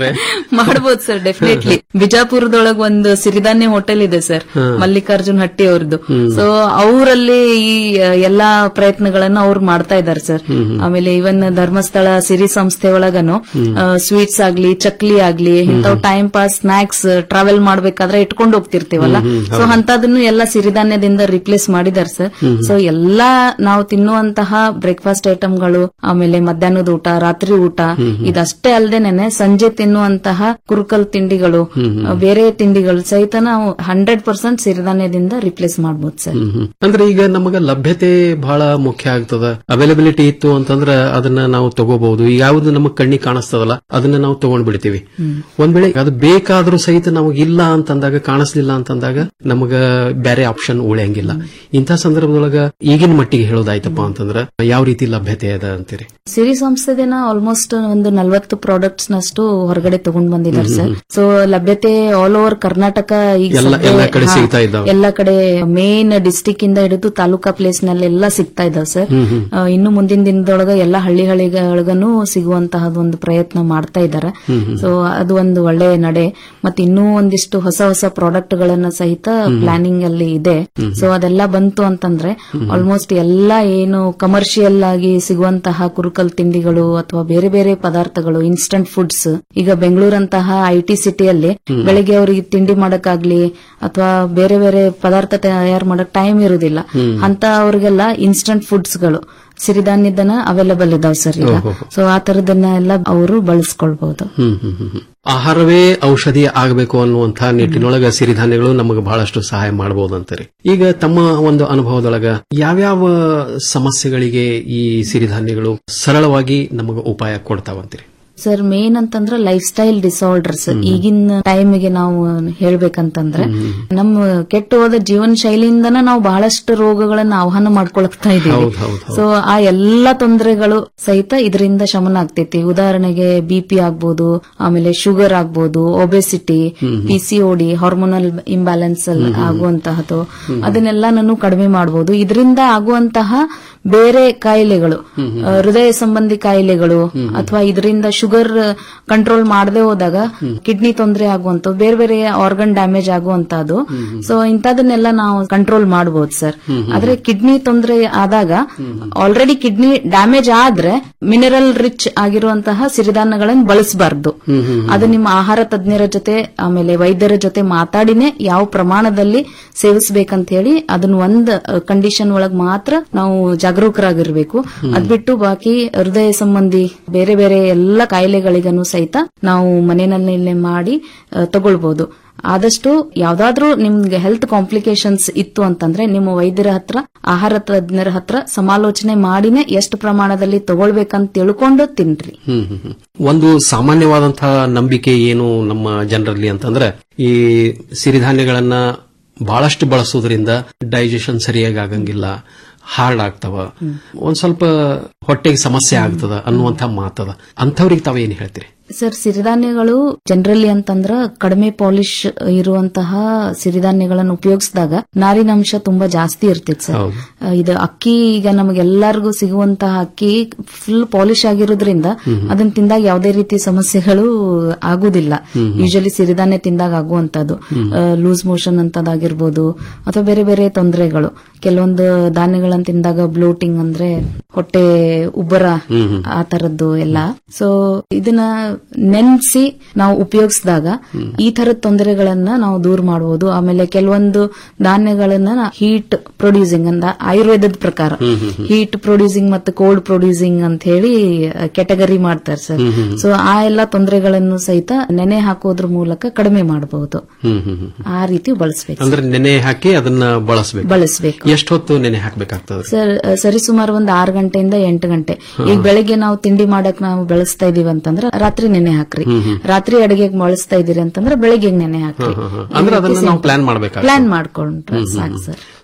ಅಂದ್ರೆ ಮಾಡ್ಬೋದು ಸರ್ ಡೆಫಿನೆಟ್ಲಿ ಬಿಜಾಪುರದೊಳಗ ಒಂದು ಸಿರಿಧಾನ್ಯ ಹೋಟೆಲ್ ಇದೆ ಸರ್ ಹಾ. ಮಲ್ಲಿಕಾರ್ಜುನ್ ಹಟ್ಟಿ ಅವ್ರದ್ದು ಹ್ಮ್. ಸೊ ಅವರಲ್ಲಿ ಈ ಆ, ಎಲ್ಲಾ ಪ್ರಯತ್ನಗಳನ್ನ ಅವ್ರು ಮಾಡ್ತಾ ಇದ್ದಾರೆ ಸರ್ ಹ್ಮ್, ಹ್ಮ್. ಆಮೇಲೆ ಇವನ್ ಧರ್ಮಸ್ಥಳ ಸಿರಿ ಸಂಸ್ಥೆ ಒಳಗನು ಹ್ಮ್. ಸ್ವೀಟ್ಸ್ ಆಗ್ಲಿ ಚಕ್ಲಿ ಆಗ್ಲಿ ಇಂಥವ್ ಟೈಮ್ ಪಾಸ್ ಸ್ನಾಕ್ಸ್ ಟ್ರಾವೆಲ್ ಮಾಡ್ಬೇಕಾದ್ರೆ ಇಟ್ಕೊಂಡು ಹೋಗ್ತಿರ್ತೀವಲ್ಲ ಹ್ಮ್, ಹ್ಮ್, ಸೊ ಹೌದು. ಅಂತದನ್ನು ಎಲ್ಲ ಸಿರಿಧಾನ್ಯದಿಂದ ರಿಪ್ಲೇಸ್ ಮಾಡಿದಾರೆ ಸರ್ ಹ್ಮ್. ಸೊ ಎಲ್ಲಾ ನಾವು ತಿನ್ನುವಂತಹ ಬ್ರೇಕ್ಫಾಸ್ಟ್ ಐಟಮ್ಗಳು ಆಮೇಲೆ ಮಧ್ಯಾಹ್ನದ ಊಟ ರಾತ್ರಿ ಊಟ ಹ್ಮ್, ಹ್ಮ್. ಇದಷ್ಟೇ ಅಲ್ಲದೇನೆ ಸಂಜೆ ತಿನ್ನುವಂತಹ ಕುರುಕಲ್ ತಿಂಡಿಗಳು ಹ್ಮ್, ಹ್ಮ್. ಆ, ಬೇರೆ ತಿಂಡಿಗಳು ಸಹಿತ ನಾವು ಹಂಡ್ರೆಡ್ ಪರ್ಸೆಂಟ್ ಸಿರಿಧಾನ್ಯದಿಂದ ರಿಪ್ಲೇಸ್ ಮಾಡಬಹುದು ಸರ್ ಹ್ಮ್, ಹ್ಮ್. ಅಂದ್ರೆ ಈಗ ನಮಗ ಲಭ್ಯತೆ ಬಹಳ ಮುಖ್ಯ ಆಗ್ತದ ಅವೈಲಬಿಲಿಟಿ ಇತ್ತು ಅಂತಂದ್ರ ಅದನ್ನ ನಾವು ತಗೋಬಹುದು ಈಗ ಯಾವ್ದು ನಮಗ್ ಕಣ್ಣಿಗೆ ಕಾಣಿಸ್ತದಲ್ಲ ಅದನ್ನ ನಾವು ತಗೊಂಡ್ ಬಿಡ್ತೀವಿ ಒಂದ್ ವೇಳೆ ಅದು ಬೇಕಾದ್ರೂ ಸಹಿತ ನಮಗ್ ಇಲ್ಲ ಅಂತಂದಾಗ ಕಾಣಿಸ್ಲಿಲ್ಲ ಅಂತಂದಾಗ ನಮಗ ಬೇರೆ ಆಪ್ಷನ್ ಉಳಿಯಂಗಿಲ್ಲ ಇಂಥ ಸಂದರ್ಭದೊಳಗ ಈಗಿನ ಮಟ್ಟಿಗೆ ಹೇಳೋದಾಯ್ತಪ್ಪ ಅಂತಂದ್ರ ಯಾವ ರೀತಿ ಲಭ್ಯತೆ ಅದ ಅಂತೀರಿ ಸಿರಿ ಸಂಸ್ಥೆದಿನ ಆಲ್ಮೋಸ್ಟ್ ಒಂದು ನಲವತ್ತು ಪ್ರಾಡಕ್ಟ್ಸ್ ನಷ್ಟು ಹೊರಗಡೆ ತಗೊಂಡ್ ಬಂದಿದ್ದಾರೆ ಸರ್ ಸೊ ಲಭ್ಯತೆ ಆಲ್ ಓವರ್ ಕರ್ನಾಟಕ ಈಗ ಎಲ್ಲ- ಸದ್ಯ- ಎಲ್ಲ ಕಡೆ ಹಾ, ಸಿಗ್ತಾ ಇದ್ದಾವೆ. ಎಲ್ಲ ಕಡೆ ಮೇನ್ ಡಿಸ್ಟಿಕ್ ಇಂದ ಹಿಡಿದು ತಾಲೂಕಾ ಪ್ಲೇಸ್ ನಲ್ಲೆಲ್ಲ ಸಿಗ್ತಾ ಇದಾವೆ ಸರ್ ಹ್ಮ್, ಹ್ಮ್. ಆ, ಇನ್ನು ಮುಂದಿನ ದಿನದೊಳಗ ಎಲ್ಲ ಹಳ್ಳಿ ಹಳ್ಳಿಗಳಿಗನು ಸಿಗುವಂತಹದ್ದು ಒಂದು ಪ್ರಯತ್ನ ಮಾಡ್ತಾ ಇದ್ದಾರೆ ಹ್ಮ್, ಹ್ಮ್. ಸೊ ಅದು ಒಂದು ಒಳ್ಳೆ ನಡೆ ಮತ್ತೆ ಇನ್ನೂ ಒಂದಿಷ್ಟು ಹೊಸ ಹೊಸ ಪ್ರಾಡಕ್ಟ್ ಗಳನ್ನ ಸಹಿತ ಹ್ಮ್. ಪ್ಲಾನಿಂಗ್ ಅಲ್ಲಿ ಇದೆ ಹ್ಮ್. ಸೊ ಅದೆಲ್ಲ ಬಂತು ಅಂತಂದ್ರೆ ಹ್ಮ್. ಆಲ್ಮೋಸ್ಟ್ ಎಲ್ಲ ಏನು ಕಮರ್ಷಿಯಲ್ ಆಗಿ ಸಿಗುವಂತಹ ಕುರುಕಲ್ ತಿಂಡಿಗಳು ಅಥವಾ ಬೇರೆ ಬೇರೆ ಪದಾರ್ಥಗಳು ಇನ್ಸ್ಟಂಟ್ ಫುಡ್ಸ್ ಈಗ ಬೆಂಗಳೂರಂತಹ ಐ ಟಿ ಸಿಟಿಯಲ್ಲಿ ಹ್ಮ್. ಬೆಳಿಗ್ಗೆ ಅವರಿಗೆ ತಿಂಡಿ ಮಾಡಕ್ಕಾಗ್ಲಿ ಅಥವಾ ಬೇರೆ ಬೇರೆ ಪದಾರ್ಥ ತಯಾರು ಮಾಡಕ್ ಟೈಮ್ ಇರುದಿಲ್ಲ ಹ್ಮ್. ಅಂತ ಅವ್ರಿಗೆಲ್ಲ ಇನ್ಸ್ಟಂಟ್ ಫುಡ್ಸ್ ಗಳು ಸಿರಿಧಾನ್ಯದನ ಅವೈಲಬಲ್ ಇದಾವ್ ಸರ್ ಈಗ ಓಹೋ. ಸೊ ಆ ತರದನ್ನ ಎಲ್ಲ ಅವರು ಬಳಸ್ಕೊಳ್ಬಹುದು ಹ್ಮ್ ಹ್ಮ್ ಹ್ಮ್ ಹ್ಮ್. ಆಹಾರವೇ ಔಷಧಿ ಆಗಬೇಕು ಅನ್ನುವಂಥ ನಿಟ್ಟಿನೊಳಗ ಸಿರಿಧಾನ್ಯಗಳು ನಮಗೆ ಬಹಳಷ್ಟು ಸಹಾಯ ಮಾಡಬಹುದು ಅಂತಾರೆ ಈಗ ತಮ್ಮ ಒಂದು ಅನುಭವದೊಳಗ ಯಾವ್ಯಾವ ಸಮಸ್ಯೆಗಳಿಗೆ ಈ ಸಿರಿಧಾನ್ಯಗಳು ಸರಳವಾಗಿ ನಮಗೆ ಉಪಾಯ ಕೊಡ್ತಾವಂತೀರಿ ಸರ್ ಮೇನ್ ಅಂತಂದ್ರೆ ಲೈಫ್ ಸ್ಟೈಲ್ ಡಿಸಾರ್ಡರ್ಸ್ ಈಗಿನ ಟೈಮಿಗೆ ನಾವು ಹೇಳ್ಬೇಕಂತಂದ್ರೆ ನಮ್ಮ ಕೆಟ್ಟು ಹೋದ ಜೀವನ ಶೈಲಿಯಿಂದನ ನಾವು ಬಹಳಷ್ಟು ರೋಗಗಳನ್ನ ಆಹ್ವಾನ ಮಾಡ್ಕೊಳ್ತಾ ಇದ್ದೀವಿ ಹೌದ್ ಹೌದ್ ಹೌದ್. ಸೊ ಆ ಎಲ್ಲಾ ತೊಂದರೆಗಳು ಸಹಿತ ಇದರಿಂದ ಶಮನ ಆಗ್ತೈತಿ ಉದಾಹರಣೆಗೆ ಬಿ ಪಿ ಆಗ್ಬೋದು ಆಮೇಲೆ ಶುಗರ್ ಆಗ್ಬೋದು ಒಬೆಸಿಟಿ ಹ್ಮ್. P C O D hormonal imbalance ಹ್ಮ್, ಹ್ಮ್. ಆಗುವಂತಹದ್ದು ಹ್ಮ್. ಅದನ್ನೆಲ್ಲ ನಾನು ಕಡಿಮೆ ಮಾಡಬಹುದು ಇದರಿಂದ ಆಗುವಂತಹ ಬೇರೆ ಕಾಯಿಲೆಗಳು ಹ್ಮ್, ಹ್ಮ್. ಆ, ಹೃದಯ ಸಂಬಂಧಿ ಕಾಯಿಲೆಗಳು ಹ್ಮ್. ಅಥವಾ ಇದರಿಂದ ಶುಗರ್ ಕಂಟ್ರೋಲ್ ಮಾಡದೆ ಹೋದಾಗ ಕಿಡ್ನಿ ತೊಂದರೆ ಆಗುವಂತದ್ದು ಬೇರೆ ಬೇರೆ ಆರ್ಗನ್ ಡ್ಯಾಮೇಜ್ ಆಗುವಂತದ್ದು ಸೊ ಇಂಥದನ್ನೆಲ್ಲ ನಾವು ಕಂಟ್ರೋಲ್ ಮಾಡಬಹುದು ಸರ್ ಹ್ಮ್, ಹ್ಮ್. ಆದ್ರೆ ಕಿಡ್ನಿ ತೊಂದರೆ ಆದಾಗ ಆಲ್ರೆಡಿ ಕಿಡ್ನಿ ಡ್ಯಾಮೇಜ್ ಆದ್ರೆ ಮಿನರಲ್ ರಿಚ್ ಆಗಿರುವಂತಹ ಸಿರಿಧಾನ್ಯಗಳನ್ನು ಬಳಸಬಾರ್ದು ಹ್ಮ್, ಹ್ಮ್, ಹ್ಮ್. ಅದು ನಿಮ್ಮ ಆಹಾರ ತಜ್ಞರ ಜೊತೆ ಆಮೇಲೆ ವೈದ್ಯರ ಜೊತೆ ಮಾತಾಡಿನೇ ಯಾವ ಪ್ರಮಾಣದಲ್ಲಿ ಸೇವಿಸಬೇಕಂತ ಹೇಳಿ ಅದನ್ನ ಒಂದ್ ಕಂಡೀಷನ್ ಒಳಗ್ ಮಾತ್ರ ನಾವು ಜಾಗರೂಕರಾಗಿರ್ಬೇಕು ಅದ್ಬಿಟ್ಟು ಬಾಕಿ ಹೃದಯ ಸಂಬಂಧಿ ಬೇರೆ ಬೇರೆ ಎಲ್ಲ ಕಾಯಿಲೆಗಳಿಗನು ಸಹಿತ ನಾವು ಮನೆಯಲ್ಲೇ ಮಾಡಿ ಆ, ತಗೊಳ್ಬಹುದು ಆದಷ್ಟು ಯಾವ್ದಾದ್ರೂ ನಿಮ್ಗೆ ಹೆಲ್ತ್ ಕಾಂಪ್ಲಿಕೇಶನ್ಸ್ ಇತ್ತು ಅಂತಂದ್ರೆ ನಿಮ್ಮ ವೈದ್ಯರ ಹತ್ರ ಆಹಾರ ತಜ್ಞರ ಹತ್ರ ಸಮಾಲೋಚನೆ ಮಾಡಿನೇ ಎಷ್ಟು ಪ್ರಮಾಣದಲ್ಲಿ ತಗೊಳ್ಬೇಕಂತ ತಿಳ್ಕೊಂಡು ತಿನ್ರಿ ಹ್ಮ್ ಹ್ಮ್ ಹ್ಮ್. ಒಂದು ಸಾಮಾನ್ಯವಾದಂತಹ ನಂಬಿಕೆ ಏನು ನಮ್ಮ ಜನರಲ್ಲಿ ಅಂತಂದ್ರೆ ಈ ಸಿರಿಧಾನ್ಯಗಳನ್ನ ಬಹಳಷ್ಟು ಬಳಸೋದ್ರಿಂದ ಡೈಜೆಷನ್ ಸರಿಯಾಗಿ ಆಗಂಗಿಲ್ಲ ಹಾರ್ಡ್ ಆಗ್ತಾವ ಒಂದ್ ಸ್ವಲ್ಪ ಹೊಟ್ಟೆಗೆ ಸಮಸ್ಯೆ ಆಗ್ತದ ಅನ್ನುವಂಥ ಮಾತದ ಅಂಥವ್ರಿಗೆ ತಾವೇನು ಹೇಳ್ತೀರಿ ಸರ್ ಸಿರಿಧಾನ್ಯಗಳು ಜನರಲಿ ಅಂತಂದ್ರ ಕಡಿಮೆ ಪಾಲಿಶ್ ಇರುವಂತಹ ಸಿರಿಧಾನ್ಯಗಳನ್ನು ಉಪಯೋಗಿಸಿದಾಗ ನಾರಿನಾಂಶ ತುಂಬಾ ಜಾಸ್ತಿ ಇರ್ತೈತೆ ಸರ್ ಹೌದು. ಆ, ಇದು ಅಕ್ಕಿ ಈಗ ನಮಗೆಲ್ಲರಿಗೂ ಸಿಗುವಂತಹ ಅಕ್ಕಿ ಫುಲ್ ಪಾಲಿಶ್ ಆಗಿರೋದ್ರಿಂದ ಹ್ಮ್. ಅದನ್ನ ತಿಂದಾಗ ಯಾವುದೇ ರೀತಿ ಸಮಸ್ಯೆಗಳು ಆಗುದಿಲ್ಲ ಹ್ಮ್. ಯೂಶಲಿ ಸಿರಿಧಾನ್ಯ ತಿಂದಾಗ ಆಗುವಂತದ್ದು ಹ್ಮ್. ಲೂಸ್ ಮೋಷನ್ ಅಂತದಾಗಿರ್ಬೋದು ಅಥವಾ ಬೇರೆ ಬೇರೆ ತೊಂದರೆಗಳು ಕೆಲವೊಂದು ಧಾನ್ಯಗಳನ್ನ ತಿಂದಾಗ ಬ್ಲೋಟಿಂಗ್ ಅಂದ್ರೆ ಹೊಟ್ಟೆ ಉಬ್ಬರ ಹ್ಮ್ ಹ್ಮ್. ಆ ತರದ್ದು ಎಲ್ಲ ಸೊ ಇದನ್ನ ನೆನ್ಸಿ ನಾವು ಉಪಯೋಗಿಸಿದಾಗ ಈ ತರದ ತೊಂದರೆಗಳನ್ನ ನಾವು ದೂರ ಮಾಡಬಹುದು ಆಮೇಲೆ ಕೆಲವೊಂದು ಧಾನ್ಯಗಳನ್ನ ಹೀಟ್ ಪ್ರೊಡ್ಯೂಸಿಂಗ್ ಅಂದ ಆಯುರ್ವೇದದ ಪ್ರಕಾರ ಹ್ಮ್ ಹ್ಮ್ ಹ್ಮ್. ಹೀಟ್ ಪ್ರೊಡ್ಯೂಸಿಂಗ್ ಮತ್ತು ಕೋಲ್ಡ್ ಪ್ರೊಡ್ಯೂಸಿಂಗ್ ಅಂತ ಹೇಳಿ ಕೆಟಗರಿ ಮಾಡ್ತಾರೆ ಸರ್ ಹ್ಮ್ ಹ್ಮ್ ಹ್ಮ್. ಸೊ ಆ ಎಲ್ಲಾ ತೊಂದರೆಗಳನ್ನು ಸಹಿತ ನೆನೆ ಹಾಕೋದ್ರ ಮೂಲಕ ಕಡಿಮೆ ಮಾಡಬಹುದು ಹ್ಮ್ ಹ್ಮ್ ಹ್ಮ್. ಆ ರೀತಿ ಬಳಸಬೇಕು ಅಂದ್ರೆ ನೆನೆ ಹಾಕಿ ಅದನ್ನ ಬಳಸಬೇಕು ಬಳಸಬೇಕು ಎಷ್ಟು ಹೊತ್ತು ನೆನೆ ಹಾಕ್ಬೇಕಾಗ್ತದೆ ಸರ್ ಸರಿಸುಮಾರು ಒಂದು ಆರು ಗಂಟೆಯಿಂದ ಎಂಟು ಗಂಟೆ ಈಗ ಬೆಳಗ್ಗೆ ನಾವು ತಿಂಡಿ ಮಾಡಕ್ ನಾವು ಬಳಸ್ತಾ ಇದೀವಿ ಅಂತಂದ್ರೆ ರಾತ್ರಿ ನೆನೆ ಹಾಕ್ರಿ ಹ್ಮ್ ಹ್ಮ್. ರಾತ್ರಿ ಅಡಿಗೆಗೆ ಬಳಸ್ತಾ ಇದೀರಿ ಅಂತಂದ್ರೆ ಬೆಳಗ್ಗೆ ನೆನೆ ಹಾಕ್ರಿ ಹಾ, ಹಾ, ಹಾ. ಅಂದ್ರೆ ಅದನ್ನ ನಾವು ಪ್ಲಾನ್ ಮಾಡ್ಬೇಕಾಗ್ತದೆ. ಪ್ಲಾನ್ ಮಾಡ್ಕೊಂಡ್ರೆ ಹ್ಮ್, ಹ್ಮ್, ಸಾಕು ಹ್ಮ್. ಸರ್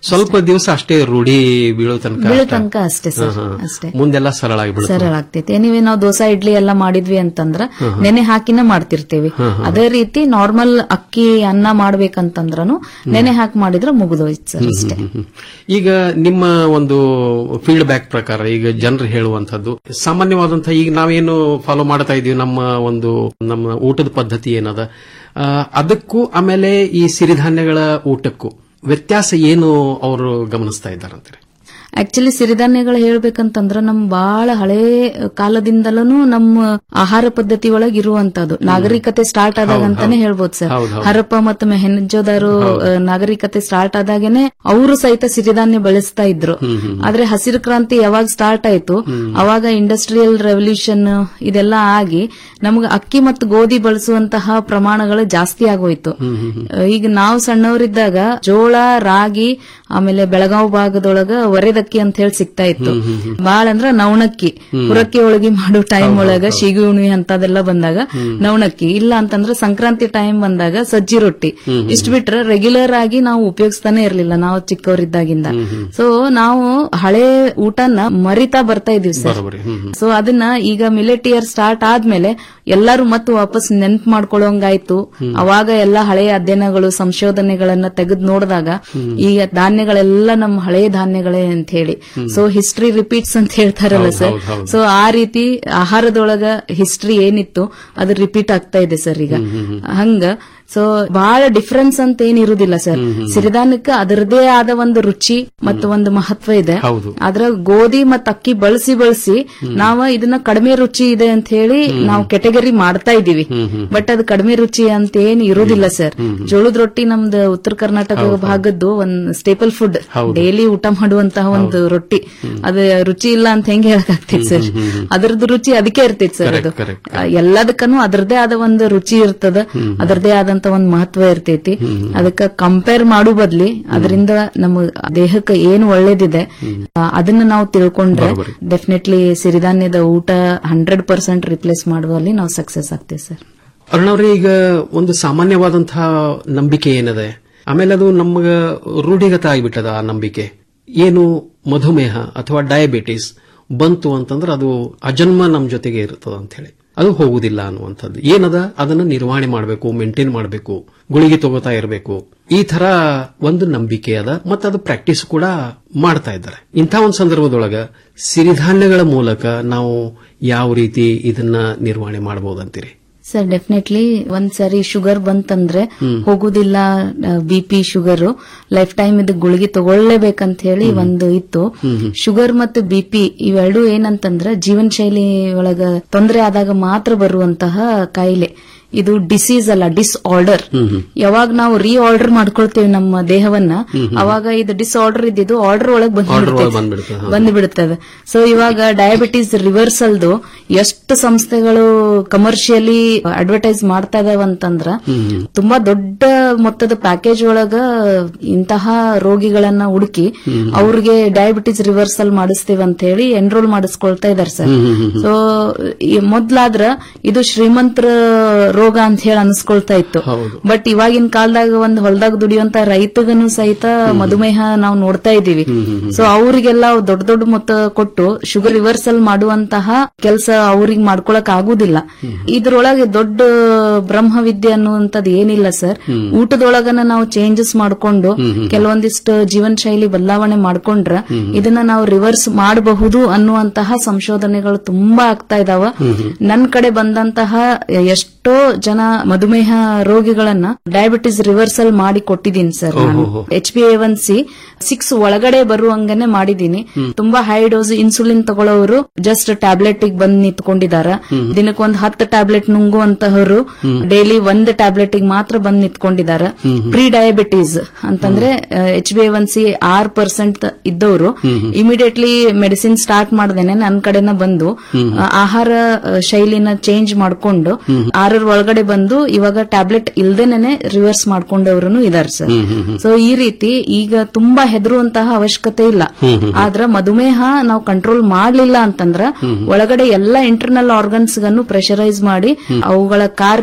ಸ್ವಲ್ಪ ದಿವಸ ಅಷ್ಟೇ ರೂಢಿ ಬೀಳೋ ತನಕ ಬೀಳೋ ಅಷ್ಟ. ತನಕ ಅಷ್ಟೇ ಸರ್ ಹಾ, ಹಾ. ಅಷ್ಟೇ ಮುಂದೆಲ್ಲ ಸರಳ ಆಗಿಬಿಡುತ್ತೆ ಸರಳ ಆಗ್ತೈತಿ ನೀವೇ ನಾವು ದೋಸೆ ಇಡ್ಲಿ ಎಲ್ಲ ಮಾಡಿದ್ವಿ ಅಂತಂದ್ರ ಹಾ, ಹಾ. ನೆನೆ ಹಾಕಿನ ಮಾಡ್ತಿರ್ತೀವಿ ಹಾ, ಹಾ. ಅದೇ ರೀತಿ ನಾರ್ಮಲ್ ಅಕ್ಕಿ ಅನ್ನ ಮಾಡ್ಬೇಕಂತಂದ್ರನು ನೆನೆ ಹಾಕಿ ಮಾಡಿದ್ರೆ ಮುಗಿದೋಯ್ತು ಸರ್ ಅಷ್ಟೇ ಈಗ ನಿಮ್ಮ ಒಂದು ಫೀಡ್ ಬ್ಯಾಕ್ ಪ್ರಕಾರ ಈಗ ಜನರು ಹೇಳುವಂತದ್ದು ಸಾಮಾನ್ಯವಾದಂತಹ ಈಗ ನಾವೇನು ಫಾಲೋ ಮಾಡ್ತಾ ಇದೀವಿ ನಮ್ಮ ಒಂದು ನಮ್ಮ ಊಟದ ಪದ್ಧತಿ ಏನದ ಆ, ಅದಕ್ಕೂ ಆಮೇಲೆ ಈ ಸಿರಿಧಾನ್ಯಗಳ ಊಟಕ್ಕೂ ವ್ಯತ್ಯಾಸ ಏನು ಅವರು ಗಮನಿಸ್ತಾ ಇದ್ದಾರಂತಾರೆ ಆಕ್ಚುಲಿ ಸಿರಿಧಾನ್ಯಗಳು ಹೇಳ್ಬೇಕಂತಂದ್ರ ನಮ್ ಬಹಳ ಹಳೇ ಕಾಲದಿಂದಲೂ ನಮ್ಮ ಆಹಾರ ಪದ್ಧತಿ ಒಳಗೆ ಇರುವಂತದ್ದು ನಾಗರಿಕತೆ ಸ್ಟಾರ್ಟ್ ಆದಾಗ ಹೌದ್, ಅಂತಾನೆ ಹೌದ್. ಹೇಳ್ಬೋದು ಸರ್ ಹೌದ್, ಹೌದ್. ಹರಪ್ಪ ಮತ್ತು ಮೆಹೆಂಜೋದಾರು ಹೌದ್. ಆ, ನಾಗರಿಕತೆ ಸ್ಟಾರ್ಟ್ ಆದಾಗೇನೆ ಅವರು ಸಹಿತ ಸಿರಿಧಾನ್ಯ ಬೆಳೆಸ್ತಾ ಇದ್ರು ಹ್ಮ್, ಹ್ಮ್. ಆದ್ರೆ ಹಸಿರು ಕ್ರಾಂತಿ ಯಾವಾಗ ಸ್ಟಾರ್ಟ್ ಆಯ್ತು ಅವಾಗ ಇಂಡಸ್ಟ್ರಿಯಲ್ ರೆವಲ್ಯೂಷನ್ ಇದೆಲ್ಲ ಆಗಿ ನಮ್ಗೆ ಅಕ್ಕಿ ಮತ್ತು ಗೋಧಿ ಬಳಸುವಂತಹ ಪ್ರಮಾಣಗಳು ಜಾಸ್ತಿ ಆಗೋಯ್ತು ಆ, ಈಗ ನಾವು ಸಣ್ಣವರಿದ್ದಾಗ ಜೋಳ ರಾಗಿ ಆಮೇಲೆ ಬೆಳಗಾವ್ ಭಾಗದೊಳಗ ಒರೆದಕ್ಕಿ ಅಂತ ಹೇಳಿ ಸಿಗ್ತಾ ಇತ್ತು ಬಾಳ ಅಂದ್ರ ನವಣಕ್ಕಿ ಹ್ಮ್. ಹುರಕ್ಕಿ ಒಳಗೆ ಮಾಡೋ ಟೈಮ್ ಹೌದ್, ಒಳಗ ಹೌದ್, ಶಿಗಿ ಉಣ್ವಿ ಅಂತದೆಲ್ಲ ಬಂದಾಗ ಹ್ಮ್. ನವಣಕ್ಕಿ ಇಲ್ಲ ಅಂತಂದ್ರೆ ಸಂಕ್ರಾಂತಿ ಟೈಮ್ ಬಂದಾಗ ಸಜ್ಜಿ ರೊಟ್ಟಿ ಹ್ಮ್, ಹ್ಮ್. ಇಷ್ಟ ಬಿಟ್ರೆ ರೆಗ್ಯುಲರ್ ಆಗಿ ನಾವು ಉಪಯೋಗಿಸ್ತಾನೆ ಇರ್ಲಿಲ್ಲ ನಾವು ಚಿಕ್ಕವರಿದ್ದಾಗಿಂದ ಹ್ಮ್, ಹ್ಮ್. ಸೊ ನಾವು ಹಳೆ ಊಟನ ಮರಿತಾ ಬರ್ತಾ ಇದೀವಿ ಸರ್ ಬರೋಬ್ಬರಿ ಹ್ಮ್, ಹ್ಮ್. ಸೊ ಅದನ್ನ ಈಗ ಮಿಲೆಟ್ ಇಯರ್ ಸ್ಟಾರ್ಟ್ ಆದ್ಮೇಲೆ ಎಲ್ಲರೂ ಮತ್ತೆ ವಾಪಸ್ ನೆನ್ಪು ಮಾಡ್ಕೊಳ್ಳೋಂಗಾಯ್ತು ಹ್ಮ್. ಅವಾಗ ಎಲ್ಲ ಹಳೆಯ ಅಧ್ಯಯನಗಳು ಸಂಶೋಧನೆಗಳನ್ನ ತೆಗೆದು ನೋಡಿದಾಗ ಹ್ಮ್. ಈಗ ಧಾನ್ಯಗಳೆಲ್ಲ ನಮ್ಮ ಹಳೆಯ ಧಾನ್ಯಗಳೇ ಅಂತ ಹೇಳಿ ಹ್ಮ್. ಸೊ ಹಿಸ್ಟ್ರಿ ರಿಪೀಟ್ಸ್ ಅಂತ ಹೇಳ್ತಾರಲ್ಲ ಹೌದ್, ಸರ್ ಹೌದ್, ಹೌದ್. ಸೊ ಆ ರೀತಿ ಆಹಾರದೊಳಗ ಹಿಸ್ಟ್ರಿ ಏನಿತ್ತು ಅದು ರಿಪೀಟ್ ಆಗ್ತಾ ಇದೆ ಸರ್ ಈಗ ಹ್ಮ್, ಹ್ಮ್, ಹ್ಮ್. ಹಂಗ ಸೊ ಬಹಳ ಡಿಫರೆನ್ಸ್ ಅಂತ ಏನ್ ಇರುದಿಲ್ಲ ಸರ್ ಹ್ಮ್, ಹ್ಮ್. ಸಿರಿಧಾನ್ಯಕ್ಕೆ ಅದರದೇ ಆದ ಒಂದು ರುಚಿ ಮತ್ತು ಒಂದು ಮಹತ್ವ ಇದೆ ಹೌದು. ಅದ್ರ ಗೋಧಿ ಮತ್ತು ಅಕ್ಕಿ ಬಳಸಿ ಬಳಸಿ ನಾವು ಇದನ್ನ ಕಡಿಮೆ ರುಚಿ ಇದೆ ಅಂತ ಹೇಳಿ ನಾವು ಕೆಟಗರಿ ಮಾಡ್ತಾ ಇದೀವಿ ಬಟ್ ಅದು ಕಡಿಮೆ ರುಚಿ ಅಂತ ಏನ್ ಇರುದಿಲ್ಲ ಸರ್ ಜೋಳದ ರೊಟ್ಟಿ ನಮ್ದು ಉತ್ತರ ಕರ್ನಾಟಕ ಭಾಗದ್ದು ಒಂದ್ ಸ್ಟೇಪಲ್ ಫುಡ್ ಹೌದು. ಡೈಲಿ ಊಟ ಮಾಡುವಂತಹ ಒಂದು ರೊಟ್ಟಿ ಅದು ರುಚಿ ಇಲ್ಲ ಅಂತ ಹೆಂಗ್ ಹೇಳಕ್ ಆಗ್ತೈತಿ ಸರ್ ಅದ್ರದ್ದು ರುಚಿ ಅದಕ್ಕೆ ಇರ್ತೈತಿ ಸರ್ ಅದು Correct, correct, ಆ, ಎಲ್ಲದಕ್ಕನು ಅದರದೇ ಆದ ಒಂದು ರುಚಿ ಇರ್ತದ ಅದರದೇ ಆದಂತ ಒಂದು ಮಹತ್ವ ಇರ್ತೈತಿ ಅದಕ್ಕ ಕಂಪೇರ್ ಮಾಡೋ ಬದ್ಲಿ ಅದರಿಂದ ನಮ್ಮ ದೇಹಕ್ಕೆ ಏನು ಒಳ್ಳೇದಿದೆ ಆ, ಅದನ್ನ ನಾವು ತಿಳ್ಕೊಂಡ್ರೆ ಬರೋಬ್ಬರಿ. ಡೆಫಿನೆಟ್ಲಿ ಸಿರಿಧಾನ್ಯದ ಊಟ ಹಂಡ್ರೆಡ್ ಪರ್ಸೆಂಟ್ ರಿಪ್ಲೇಸ್ ಮಾಡುವಲ್ಲಿ ನಾವು ಸಕ್ಸಸ್ ಆಗ್ತೇವೆ ಸರ್ ಅರುಣವ್ರೆ ಈಗ ಒಂದು ಸಾಮಾನ್ಯವಾದಂತಹ ನಂಬಿಕೆ ಏನದೆ ಆಮೇಲೆ ಅದು ನಮಗ ರೂಢಿಗತ ಆಗಿಬಿಟ್ಟದ ಆ ನಂಬಿಕೆ ಏನು ಮಧುಮೇಹ ಅಥವಾ ಡಯಾಬಿಟಿಸ್ ಬಂತು ಅಂತಂದ್ರೆ ಅದು ಅಜನ್ಮ ನಮ್ಮ ಜೊತೆಗೆ ಇರ್ತದ ಅಂತ ಹೇಳಿ ಅದು ಹೋಗುದಿಲ್ಲ ಅನ್ನುವಂಥದ್ದು ಏನದ ಅದನ್ನ ನಿರ್ವಹಣೆ ಮಾಡಬೇಕು ಮೇಂಟೈನ್ ಮಾಡಬೇಕು ಗುಳಿಗೆ ತಗೋತಾ ಇರಬೇಕು ಈ ತರ ಒಂದು ನಂಬಿಕೆ ಅದ ಮತ್ತು ಅದು ಪ್ರಾಕ್ಟೀಸ್ ಕೂಡ ಮಾಡ್ತಾ ಇದ್ದಾರೆ ಇಂಥ ಒಂದು ಸಂದರ್ಭದೊಳಗ ಸಿರಿಧಾನ್ಯಗಳ ಮೂಲಕ ನಾವು ಯಾವ ರೀತಿ ಇದನ್ನ ನಿರ್ವಹಣೆ ಮಾಡಬಹುದಂತೀರಿ ಸರ್ ಡೆಫಿನೆಟ್ಲಿ ಒಂದ್ ಸರಿ ಶುಗರ್ ಬಂತಂದ್ರೆ ಹ್ಮ್. ಹೋಗುದಿಲ್ಲ B P sugar life time ಇದು ಗುಳಿಗೆ ತಗೊಳ್ಳೇಬೇಕಂತ ಹೇಳಿ ಒಂದು ಇತ್ತು ಶುಗರ್ ಮತ್ತು ಬಿ ಪಿ ಇವೆರಡು ಏನಂತಂದ್ರೆ ಜೀವನ ಶೈಲಿ ಒಳಗ ತೊಂದರೆ ಆದಾಗ ಮಾತ್ರ ಬರುವಂತಹ ಕಾಯಿಲೆ ಇದು ಡಿಸೀಸ್ ಅಲ್ಲ ಡಿಸ್ಆರ್ಡರ್ ಯಾವಾಗ ನಾವು ರೀ ಆರ್ಡರ್ ಮಾಡ್ಕೊಳ್ತೇವೆ ನಮ್ಮ ದೇಹವನ್ನ ಹ್ಮ್ ಹ್ಮ್. ಅವಾಗ ಇದು ಡಿಸ್ಆರ್ಡರ್ ಇದ್ದಿದ್ದು ಆರ್ಡರ್ ಒಳಗೆ Order ಒಳಗ್ ಬಂದ್ಬಿಡುತ್ತೆ, ಹಾ. ಬಂದ್ಬಿಡುತ್ತದೆ ಸೊ ಇವಾಗ ಡಯಾಬಿಟಿಸ್ ರಿವರ್ಸಲ್ದು ಎಷ್ಟು ಸಂಸ್ಥೆಗಳು ಕಮರ್ಷಿಯಲಿ ಅಡ್ವರ್ಟೈಸ್ ಮಾಡ್ತಾ ಇದಾವ ಅಂತಂದ್ರ ತುಂಬಾ ದೊಡ್ಡ ಮೊತ್ತದ ಪ್ಯಾಕೇಜ್ ಒಳಗ ಇಂತಹ ರೋಗಿಗಳನ್ನ ಹುಡುಕಿ ಹ್ಮ್. ಅವ್ರಿಗೆ ಡಯಾಬಿಟಿಸ್ ರಿವರ್ಸಲ್ ಮಾಡಿಸ್ತೇವೆ ಅಂತ ಹೇಳಿ ಎನ್ರೋಲ್ ಮಾಡಿಸ್ಕೊಳ್ತಾ ಇದಾರೆ ಸರ್ ಹ್ಮ್, ಹ್ಮ್, ಹ್ಮ್, ಹ್ಮ್. ಸೊ ಮೊದ್ಲಾದ್ರ ಇದು ಶ್ರೀಮಂತರ ರೋಗ ಅಂತ ಹೇಳಿ ಅನ್ಸ್ಕೊಳ್ತಾ ಇತ್ತು ಹೌದು. ಬಟ್ ಇವಾಗಿನ ಕಾಲದಾಗ ಒಂದ್ ಹೊಲದಾಗ ದುಡಿಯುವಂತ ರೈತಗನು ಸಹಿತ ಮಧುಮೇಹ ನಾವು ನೋಡ್ತಾ ಇದೀವಿ ಸೊ ಅವರಿಗೆಲ್ಲ ದೊಡ್ಡ ದೊಡ್ಡ ಮೊತ್ತ ಕೊಟ್ಟು ಶುಗರ್ ರಿವರ್ಸಲ್ ಮಾಡುವಂತಹ ಕೆಲಸ ಅವ್ರಿಗೆ ಮಾಡ್ಕೊಳಕ್ ಆಗುದಿಲ್ಲ ಇದ್ರೊಳಗೆ ದೊಡ್ಡ ಬ್ರಹ್ಮವಿದ್ಯೆ ಅನ್ನುವಂಥದ್ದು ಏನಿಲ್ಲ ಸರ್ ಹ್ಮ್. ಊಟದೊಳಗನ ನಾವು ಚೇಂಜಸ್ ಮಾಡ್ಕೊಂಡು ಹ್ಮ್, ಹ್ಮ್. ಕೆಲವೊಂದಿಷ್ಟು ಜೀವನ ಶೈಲಿ ಬದಲಾವಣೆ ಮಾಡ್ಕೊಂಡ್ರ ಹ್ಮ್. ಇದನ್ನ ನಾವು ರಿವರ್ಸ್ ಮಾಡಬಹುದು ಅನ್ನುವಂತಹ ಸಂಶೋಧನೆಗಳು ತುಂಬಾ ಆಗ್ತಾ ಇದಾವ ಹ್ಮ್, ಹ್ಮ್. ನನ್ ಕಡೆ ಬಂದಂತಹ ಎಷ್ಟೋ ಜನ ಮಧುಮೇಹ ರೋಗಿಗಳನ್ನ ಡಯಾಬಿಟಿಸ್ ರಿವರ್ಸಲ್ ಮಾಡಿ ಕೊಟ್ಟಿದ್ದೀನಿ ಸರ್ ನಾನು ಓಹೋ. H B A one C six ಒಳಗಡೆ ಬರುವಂಗನೆ ಮಾಡಿದೀನಿ ಹ್ಮ್. ತುಂಬಾ ಹೈ ಡೋಸ್ ಇನ್ಸುಲಿನ್ ತಗೊಳ್ಳೋರು ಜಸ್ಟ್ ಟ್ಯಾಬ್ಲೆಟ್ ಬಂದ್ ನಿಂತ್ಕೊಂಡಿದಾರ ಹ್ಮ್. ದಿನಕ್ಕೊಂದ್ ಹತ್ತು ಟ್ಯಾಬ್ಲೆಟ್ ನುಂಗುವಂತಹವರು ಹ್ಮ್. ಡೈಲಿ ಒಂದ್ ಟ್ಯಾಬ್ಲೆಟ್ ಮಾತ್ರ ಬಂದ್ ನಿಂತ್ಕೊಂಡಿದಾರ ಹ್ಮ್, ಹ್ಮ್. ಪ್ರೀ ಡಯಾಬಿಟೀಸ್ ಅಂತಂದ್ರೆ H B A one C ಆರ್ ಪರ್ಸೆಂಟ್ ಇದ್ದವರು ಹ್ಮ್, ಹ್ಮ್. ಇಮಿಡಿಯೇಟ್ಲಿ ಮೆಡಿಸಿನ್ ಸ್ಟಾರ್ಟ್ ಮಾಡ್ದೇನೆ ನನ್ ಕಡೆನ ಬಂದು ಹ್ಮ್, ಹ್ಮ್. ಆ, ಆಹಾರ ಆ, ಶೈಲಿನ ಚೇಂಜ್ ಮಾಡ್ಕೊಂಡು ಹ್ಮ್. ಆರರ ಒಳಗಡೆ ಬಂದು ಇವಾಗ ಟ್ಯಾಬ್ಲೆಟ್ ಇಲ್ದೇನೆ ರಿವರ್ಸ್ ಮಾಡ್ಕೊಂಡವ್ರು ಇದಾರೆ ಸರ್ ಹ್ಮ್, ಹ್ಮ್, ಹ್ಮ್. ಸೊ ಈ ರೀತಿ ಈಗ ತುಂಬಾ ಹೆದರುವಂತಹ ಅವಶ್ಯಕತೆ ಇಲ್ಲ ಹ್ಮ್, ಹ್ಮ್. ಆದ್ರ ಮಧುಮೇಹ ನಾವು ಕಂಟ್ರೋಲ್ ಮಾಡ್ಲಿಲ್ಲ ಅಂತಂದ್ರ ಹ್ಮ್. ಒಳಗಡೆ ಎಲ್ಲಾ ಇಂಟರ್ನಲ್ ಆರ್ಗನ್ಸ್ ಗನ್ನು ಪ್ರೆಷರೈಸ್ ಮಾಡಿ ಹ್ಮ್. ಅವುಗಳ ಕಾರ್ಯ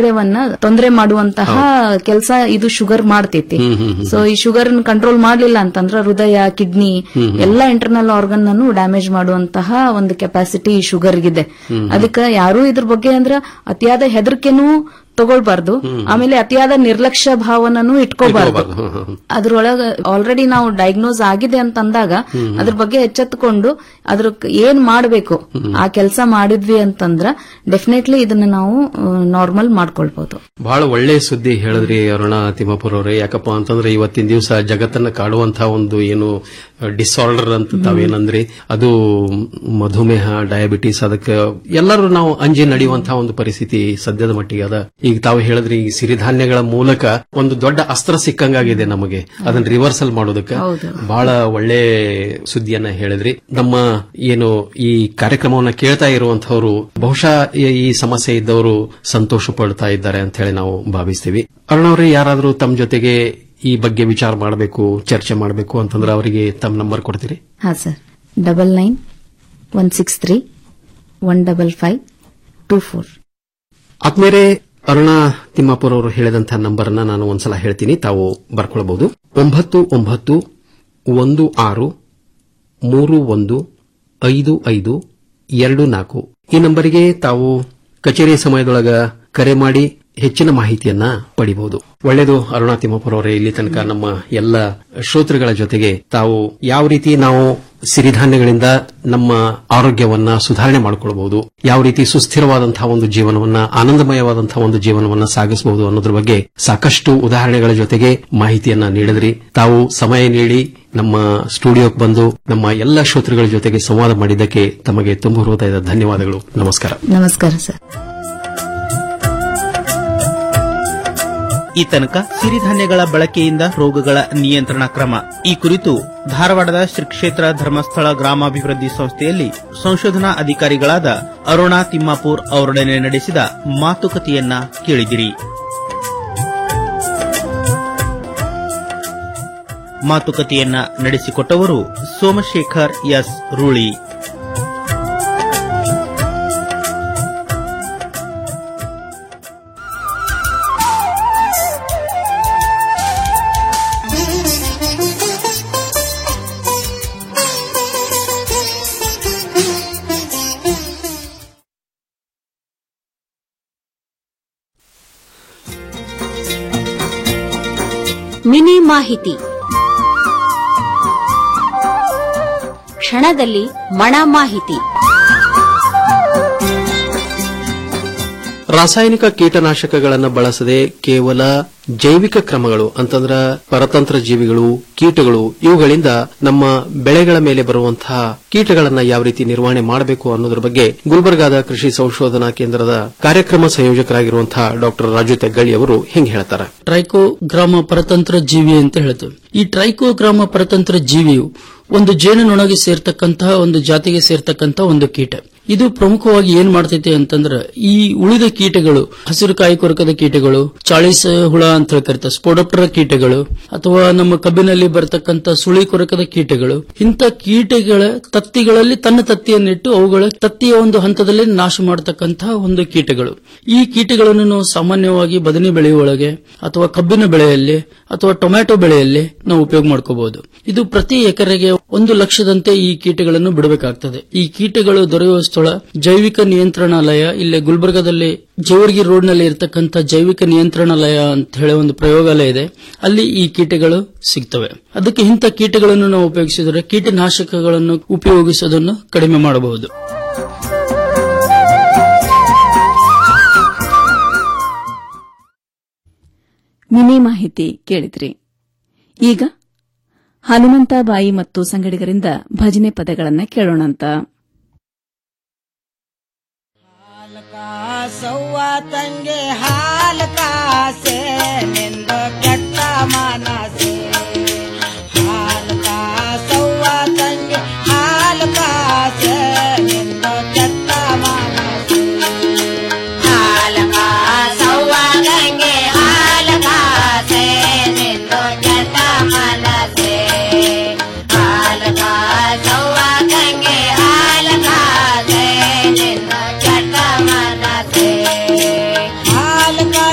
ಕಾರ್ಯವನ್ನ ತೊಂದರೆ ಮಾಡುವಂತಹ ಕೆಲಸ ಇದು ಶುಗರ್ ಮಾಡ್ತೈತಿ ಸೊ ಈ ಶುಗರ್ ಕಂಟ್ರೋಲ್ ಮಾಡ್ಲಿಲ್ಲ ಅಂತಂದ್ರ ಹೃದಯ ಕಿಡ್ನಿ ಎಲ್ಲಾ ಇಂಟರ್ನಲ್ ಆರ್ಗನ್ ಅನ್ನು ಡ್ಯಾಮೇಜ್ ಮಾಡುವಂತಹ ಒಂದು ಕೆಪಾಸಿಟಿ ಶುಗರ್ ಗಿದೆ ಅದಕ್ಕೆ ಯಾರು ಇದ್ರ ಬಗ್ಗೆ ಅಂದ್ರ ಅತಿಯಾದ ಹೆದರಿಕೆನೂ ತಗೊಳ್ಬಾರ್ದು ಆಮೇಲೆ ಅತಿಯಾದ ನಿರ್ಲಕ್ಷ್ಯ ಭಾವನೂ ಇಟ್ಕೋಬಾರ್ದು ಅದ್ರೊಳಗ ಆಲ್ರೆಡಿ ನಾವು ಡಯಾಗ್ನೋಸ್ ಆಗಿದೆ ಅಂತ ಅಂದಾಗ ಅದ್ರ ಬಗ್ಗೆ ಎಚ್ಚೆತ್ತುಕೊಂಡು ಅದ್ರ ಏನ್ ಮಾಡಬೇಕು ಆ ಕೆಲಸ ಮಾಡಿದ್ವಿ ಅಂತಂದ್ರ ಡೆಫಿನೆಟ್ಲಿ ಇದನ್ನ ನಾವು ನಾರ್ಮಲ್ ಮಾಡ್ಕೊಳ್ಬಹುದು ಬಹಳ ಒಳ್ಳೆ ಸುದ್ದಿ ಹೇಳಿದ್ರಿ ಅರುಣ ತಿಮ್ಮಾಪುರ ಅವರೇ ಯಾಕಪ್ಪ ಅಂತಂದ್ರೆ ಇವತ್ತಿನ ದಿವಸ ಜಗತ್ತನ್ನ ಕಾಡುವಂತಹ ಒಂದು ಏನು ಡಿಸಾರ್ಡರ್ ಅಂತ ತಾವೇನಂದ್ರಿ ಅದು ಮಧುಮೇಹ ಡಯಾಬಿಟಿಸ್ ಅದಕ್ಕೆ ಎಲ್ಲರೂ ನಾವು ಅಂಜಿ ನಡೆಯುವಂತಹ ಒಂದು ಪರಿಸ್ಥಿತಿ ಸದ್ಯದ ಮಟ್ಟಿಗೆ ಅದ ಈಗ ತಾವು ಹೇಳಿದ್ರಿ ಈ ಸಿರಿಧಾನ್ಯಗಳ ಮೂಲಕ ಒಂದು ದೊಡ್ಡ ಅಸ್ತ್ರ ಸಿಕ್ಕಂಗಾಗಿದೆ ನಮಗೆ ಅದನ್ನ ರಿವರ್ಸಲ್ ಮಾಡೋದಕ್ಕೆ ಬಹಳ ಒಳ್ಳೆ ಸುದ್ದಿಯನ್ನ ಹೇಳಿದ್ರಿ ನಮ್ಮ ಏನು ಈ ಕಾರ್ಯಕ್ರಮವನ್ನ ಕೇಳ್ತಾ ಇರುವಂತಹವರು ಬಹುಶಃ ಈ- ಈ ಸಮಸ್ಯೆ ಇದ್ದವರು ಸಂತೋಷ ಪಡ್ತಾ ಇದ್ದಾರೆ ಅಂತ ಹೇಳಿ ನಾವು ಭಾವಿಸ್ತೀವಿ ಅರುಣವ್ರೆ ಯಾರಾದರೂ ತಮ್ಮ ಜೊತೆಗೆ ಈ ಬಗ್ಗೆ ವಿಚಾರ ಮಾಡಬೇಕು ಚರ್ಚೆ ಮಾಡಬೇಕು ಅಂತಂದ್ರೆ ಅವರಿಗೆ ತಮ್ಮ ನಂಬರ್ ಕೊಡ್ತೀರಿ ಹಾ sir double nine one six three one double five two four ಆದ್ಮೇಲೆ ಅರುಣ ತಿಮ್ಮಾಪುರ ಅವರು ಹೇಳಿದಂತಹ ನಂಬರ್ ಅನ್ನ ನಾನು ಒಂದ್ಸಲ ಹೇಳ್ತೀನಿ ತಾವು ಬರ್ಕೊಳ್ಬಹುದು ಒಂಬತ್ತು ಒಂಬತ್ತು ಒಂದು ಆರು ಮೂರು ಒಂದು ಐದು ಐದು ಎರಡು ನಾಲ್ಕು ಈ ನಂಬರಿಗೆ ತಾವು ಕಚೇರಿ ಸಮಯದೊಳಗ ಕರೆ ಮಾಡಿ ಹೆಚ್ಚಿನ ಮಾಹಿತಿಯನ್ನ ಪಡಿಬಹುದು ಒಳ್ಳೆಯದು ಅರುಣಾ ತಿಮ್ಮಪ್ಪರ ಅವರೇ ಇಲ್ಲಿ ತನಕ ನಮ್ಮ ಎಲ್ಲ ಶ್ರೋತೃಗಳ ಜೊತೆಗೆ ತಾವು ಯಾವ ರೀತಿ ನಾವು ಸಿರಿಧಾನ್ಯಗಳಿಂದ ನಮ್ಮ ಆರೋಗ್ಯವನ್ನ ಸುಧಾರಣೆ ಮಾಡಿಕೊಳ್ಳಬಹುದು ಯಾವ ರೀತಿ ಸುಸ್ಥಿರವಾದಂತಹ ಒಂದು ಜೀವನವನ್ನ ಆನಂದಮಯವಾದಂತಹ ಒಂದು ಜೀವನವನ್ನ ಸಾಗಿಸಬಹುದು ಅನ್ನೋದ್ರ ಬಗ್ಗೆ ಸಾಕಷ್ಟು ಉದಾಹರಣೆಗಳ ಜೊತೆಗೆ ಮಾಹಿತಿಯನ್ನ ನೀಡಿದ್ರಿ ತಾವು ಸಮಯ ನೀಡಿ ನಮ್ಮ ಸ್ಟುಡಿಯೋಕ್ಕೆ ಬಂದು ನಮ್ಮ ಎಲ್ಲ ಶ್ರೋತೃಗಳ ಜೊತೆಗೆ ಸಂವಾದ ಮಾಡಿದ್ದಕ್ಕೆ ತಮಗೆ ತುಂಬ ಹೃದಯದ ಧನ್ಯವಾದಗಳು ನಮಸ್ಕಾರ ನಮಸ್ಕಾರ ಸರ್ ಈ ತನಕ ಸಿರಿಧಾನ್ಯಗಳ ಬಳಕೆಯಿಂದ ರೋಗಗಳ ನಿಯಂತ್ರಣ ಕ್ರಮ ಈ ಕುರಿತು ಧಾರವಾಡದ ಶ್ರೀ ಕ್ಷೇತ್ರ ಧರ್ಮಸ್ಥಳ ಗ್ರಾಮಾಭಿವೃದ್ಧಿ ಸಂಸ್ಥೆಯಲ್ಲಿ ಸಂಶೋಧನಾ ಅಧಿಕಾರಿಗಳಾದ ಅರುಣಾ ತಿಮ್ಮಾಪುರ್ ಅವರೊಡನೆ ನಡೆಸಿದ ಮಾತುಕತೆಯನ್ನ ಕೇಳಿದಿರಿ ಮಾತುಕತೆಯನ್ನ ನಡೆಸಿಕೊಟ್ಟವರು ಸೋಮಶೇಖರ್ ಎಸ್ ರೂಳಿ ಮಿನಿ ಮಾಹಿತಿ ಕ್ಷಣದಲ್ಲಿ ಮಣ ಮಾಹಿತಿ ರಾಸಾಯನಿಕ ಕೀಟನಾಶಕಗಳನ್ನು ಬಳಸದೆ ಕೇವಲ ಜೈವಿಕ ಕ್ರಮಗಳು ಅಂತಂದ್ರ ಪರತಂತ್ರ ಜೀವಿಗಳು ಕೀಟಗಳು ಇವುಗಳಿಂದ ನಮ್ಮ ಬೆಳೆಗಳ ಮೇಲೆ ಬರುವಂತಹ ಕೀಟಗಳನ್ನ ಯಾವ ರೀತಿ ನಿರ್ವಹಣೆ ಮಾಡಬೇಕು ಅನ್ನೋದ್ರ ಬಗ್ಗೆ ಗುಲ್ಬರ್ಗಾದ ಕೃಷಿ ಸಂಶೋಧನಾ ಕೇಂದ್ರದ ಕಾರ್ಯಕ್ರಮ ಸಂಯೋಜಕರಾಗಿರುವಂತಹ ಡಾಕ್ಟರ್ ರಾಜು ತೆಗ್ಗಳಿ ಅವರು ಹಿಂಗ್ ಹೇಳ್ತಾರೆ ಟ್ರೈಕೋಗ್ರಾಮ ಪರತಂತ್ರ ಜೀವಿ ಅಂತ ಹೇಳ್ತೇವೆ ಈ ಟ್ರೈಕೋಗ್ರಾಮ ಪರತಂತ್ರ ಜೀವಿಯು ಒಂದು ಜೇನುನೊಣಗೆ ಸೇರ್ತಕ್ಕಂತಹ ಒಂದು ಜಾತಿಗೆ ಸೇರ್ತಕ್ಕಂತಹ ಒಂದು ಕೀಟ ಇದು ಪ್ರಮುಖವಾಗಿ ಏನ್ ಮಾಡ್ತೈತೆ ಅಂತಂದ್ರ ಈ ಉಳಿದ ಕೀಟಗಳು ಹಸಿರು ಕಾಯಿ ಕೊರಕದ ಕೀಟಗಳು ಚಾಳಿಸ ಹುಳ ಅಂತ ಹೇಳಿ ಕರಿತಾರೆ ಸ್ಪೋಡಪ್ಟರ ಕೀಟಗಳು ಅಥವಾ ನಮ್ಮ ಕಬ್ಬಿನಲ್ಲಿ ಬರತಕ್ಕಂತ ಸುಳಿ ಕೊರಕದ ಕೀಟಗಳು ಇಂಥ ಕೀಟಗಳ ತತ್ತಿಗಳಲ್ಲಿ ತನ್ನ ತತ್ತಿಯನ್ನಿಟ್ಟು ಅವುಗಳ ತತ್ತಿಯ ಒಂದು ಹಂತದಲ್ಲಿ ನಾಶ ಮಾಡತಕ್ಕಂತಹ ಒಂದು ಕೀಟಗಳು ಈ ಕೀಟಗಳನ್ನು ನಾವು ಸಾಮಾನ್ಯವಾಗಿ ಬದನೆ ಬೆಳೆಯೊಳಗೆ ಅಥವಾ ಕಬ್ಬಿನ ಬೆಳೆಯಲ್ಲಿ ಅಥವಾ ಟೊಮ್ಯಾಟೊ ಬೆಳೆಯಲ್ಲಿ ನಾವು ಉಪಯೋಗ ಮಾಡ್ಕೋಬಹುದು ಇದು ಪ್ರತಿ ಎಕರೆಗೆ ಒಂದು ಲಕ್ಷದಂತೆ ಈ ಕೀಟಗಳನ್ನು ಬಿಡಬೇಕಾಗ್ತದೆ ಈ ಕೀಟಗಳು ದೊರೆಯುವ ಸ್ಥಳ ಜೈವಿಕ ನಿಯಂತ್ರಣಾಲಯ ಇಲ್ಲೇ ಗುಲ್ಬರ್ಗದಲ್ಲಿ ಜೇವರ್ಗಿ ರೋಡ್ ನಲ್ಲಿ ಇರತಕ್ಕಂತ ಜೈವಿಕ ನಿಯಂತ್ರಣಾಲಯ ಅಂತ ಹೇಳಿ ಒಂದು ಪ್ರಯೋಗಾಲಯ ಇದೆ ಅಲ್ಲಿ ಈ ಕೀಟಗಳು ಸಿಗ್ತವೆ ಅದಕ್ಕೆ ಇಂಥ ಕೀಟಗಳನ್ನು ನಾವು ಉಪಯೋಗಿಸಿದರೆ ಕೀಟನಾಶಕಗಳನ್ನು ಉಪಯೋಗಿಸೋದನ್ನು ಕಡಿಮೆ ಮಾಡಬಹುದು ಮಿನಿ ಮಾಹಿತಿ ಕೇಳಿದ್ರಿ ಈಗ ಹನುಮಂತಬಾಯಿ ಮತ್ತು ಸಂಗಡಿಗರಿಂದ ಭಜನೆ ಪದಗಳನ್ನ ಕೇಳೋಣಂತ ಸೌವ ತಂಗೆ ಹಾಲ ಕಾಸೆ ನಿಂದ ಕೆಟ್ಟ ಮನಸೆ ಹಾಲ ಕಾಸವ್ವ ತಂಗೆ ಹಾಲ ಕಾಸೆ ನಿಂದ ಕೆಟ್ಟ ಮನಸೆ ಹಾಲ ಕಾಸವ್ವ ತಂಗೆ ಹಾಲ ಕಾಸೆ ನಿಂದ ಕೆಟ್ಟ ಮನಸೆ ಹಾಲ ಕಾಸವ್ವ ತಂಗೆ ಹಾಲ ಕಾಸೆ ನಿಂದ ಕೆಟ್ಟ ಮನಸೆ ಹಾಲ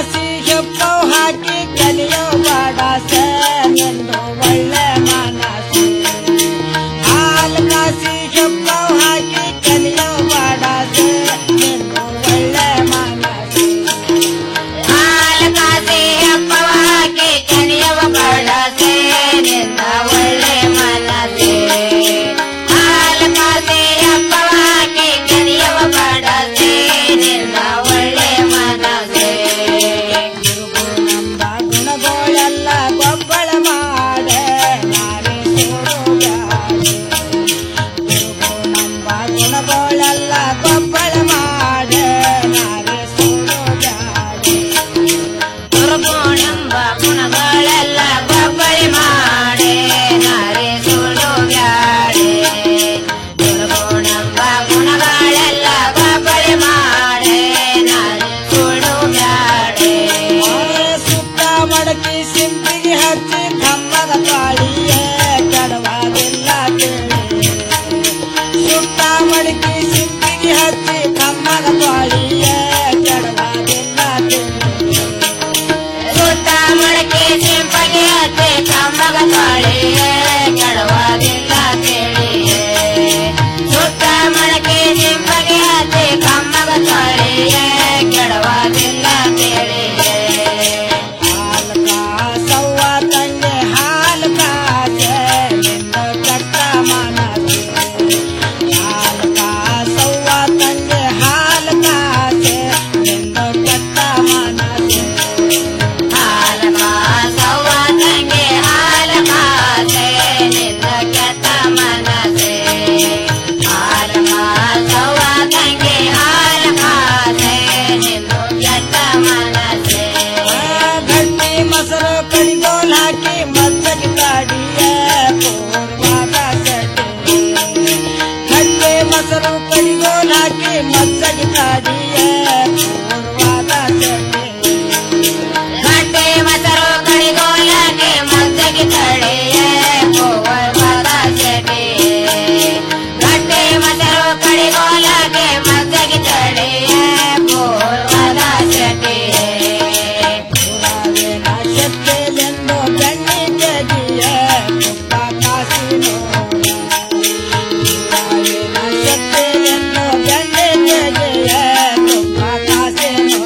ತ್ವಾಳಿಯ ಕೆಡವಾದಿಲ್ಲ ಸುತ್ತ ಮಡಕೆ ಸಿಂಪಗೆ ಅತ್ತೆ ಕಮ್ಮಗ ತ್ವಾಳಿಯ ಕೆಡವಾದಿಲ್ಲ ತಿಳಿಯೇ ಸುತ್ತ ಮಡಕೆ ಸಿಂಪಗೆ ಅತ್ತೆ ಕಮ್ಮಗ ತ್ವಾಳಿಯ ಕೆಡವಾದಿಲ್ಲ ತಿಳಿಯೇ ಸವ್ವ ತಂದೆ ಹಾಲು ಕಾಸೆ ನಿನ್ನ ಕೆಟ್ಟ ಮನಸ್ಸು ಹಾಲು ಕಾಸವ್ವ ತಂದೆ ಹಾಲು ಕಾಸೆ ನಿನ್ನ ಕೆಟ್ಟ ಮನಸ್ಸು ಹಾಲು ಕಾಸವ್ವ ತಂದೆ ಹಾಲು ಕಾಸೆ ನಿನ್ನ ಕೆಟ್ಟ ಮನಸ್ಸೆ ಹಾಲು ಕಾಸವ್ವ ತಂದೆ ಹಾಲು ಕಾಸೆ ನಿನ್ನ ಕೆಟ್ಟ ಮನಸ್ಸೆ ಗಟ್ಟಿ ಮೊಸರು ಕಡಿಗೋಲ್ ಹಾಕಿ ಮದ್ದಗೆ ಕಾಡಿಯ ಪೂರ್ವಾದ ಸೆಟೆ ಗಟ್ಟಿ ಮೊಸರು ಕಡಿಗೋಲ್ ಹಾಕಿ ಮದ್ದಗೆ ಕಾಡಿಯ ಪೂರ್ವಾದ ಸೆಟೆ ಗಟ್ಟಿ ಮೊಸರು ಕಡಿಗೋಲ್ ಹಾಕಿ ಮದ್ದಗೆ ತಡೆಯ ಪೂರ್ವಾದ ಸೆಟೆ ಗಟ್ಟಿ ಮೊಸರು ಕಡಿಗೋಲ್ ಹಾಕಿ ಮದ್ದಗೆ ತಡೆಯ ಪೂರ್ವಾದ ಸೆಟೆ ಶಕ್ತಿಯೆಂದು ಬೆಣ್ಣೆ ತೆಗೆಯ ತುಪ್ಪ ಕಾಸಿನೋ ಶಕ್ತಿಯೆಂದು ಬೆಣ್ಣೆ ತೆಗೆಯ ತುಪ್ಪ ಕಾಸಿನೋ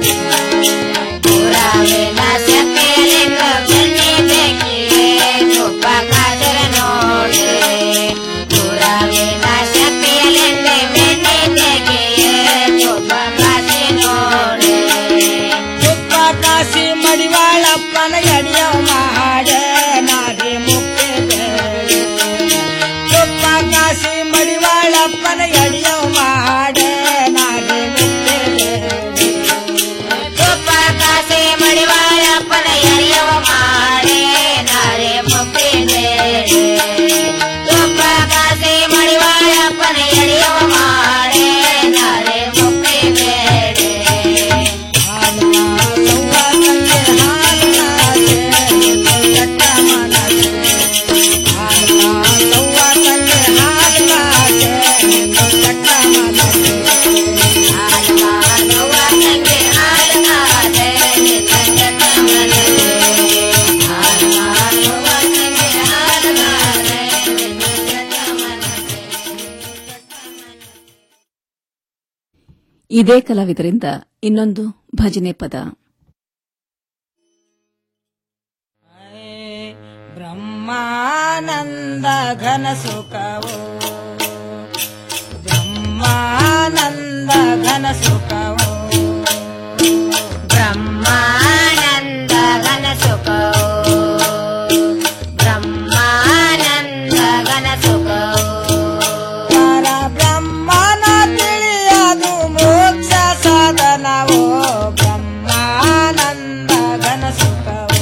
ಪುರಾವಿನ ಶಕ್ತಿಯೆಂದು ಬೆಣ್ಣೆ ತೆಗೆಯ ತುಪ್ಪ ಕಾಸಿರ ನೋಡಿ ಪುರಾವಿನ ಶಕ್ತಿಯೆಂದು ಬೆಣ್ಣೆ ತೆಗೆಯ ತುಪ್ಪ ಕಾಸಿ ನೋಡಿ ತುಪ್ಪ ಕಾಸಿ ಮಡಿವಾಳಪ್ಪನ ಎಡಿಯ ಮಾಡ ನಾರಿ ಮುಕ್ತಿ ಬೇಡ ತುಪ್ಪ ಕಾಸಿ ಮಡಿವಾಳಪ್ಪನ ಎಡಿಯ ಮಾಡ ನಾರಿ ಮುಕ್ತಿ ಬೇಡ ತುಪ್ಪ ಕಾಸಿ ಮಡಿವಾಳಪ್ಪನ ಎಡಿಯ ಮಾಡೆ ನಾರಿ ಮುಕ್ತಿ ಬೇಡ ತುಪ್ಪ ಕಾಸಿ ಮಡಿವಾಳಪ್ಪನ ಎಡಿಯ ಮಾಡೆ ನಾರಿ ಮುಕ್ತಿ ಬೇಡ ಇದೇ ಕಲಾವಿದರಿಂದ ಇನ್ನೊಂದು ಭಜನೆ ಪದ ಬ್ರಹ್ಮಾನಂದ ಘನ ಸುಖವು ಬ್ರಹ್ಮಾನಂದ ಘನ ಸುಖವು ಬ್ರಹ್ಮಾನಂದ ಘನ ಸುಖವು ಬ್ರಹ್ಮಾನಂದ ಘನ ಸುಖವು ಪರ ಬ್ರಹ್ಮನ ತಿಳಿಯದು ಮೋಕ್ಷ ಸಾಧನವು ಬ್ರಹ್ಮಾನಂದ ಘನ ಸುಖವು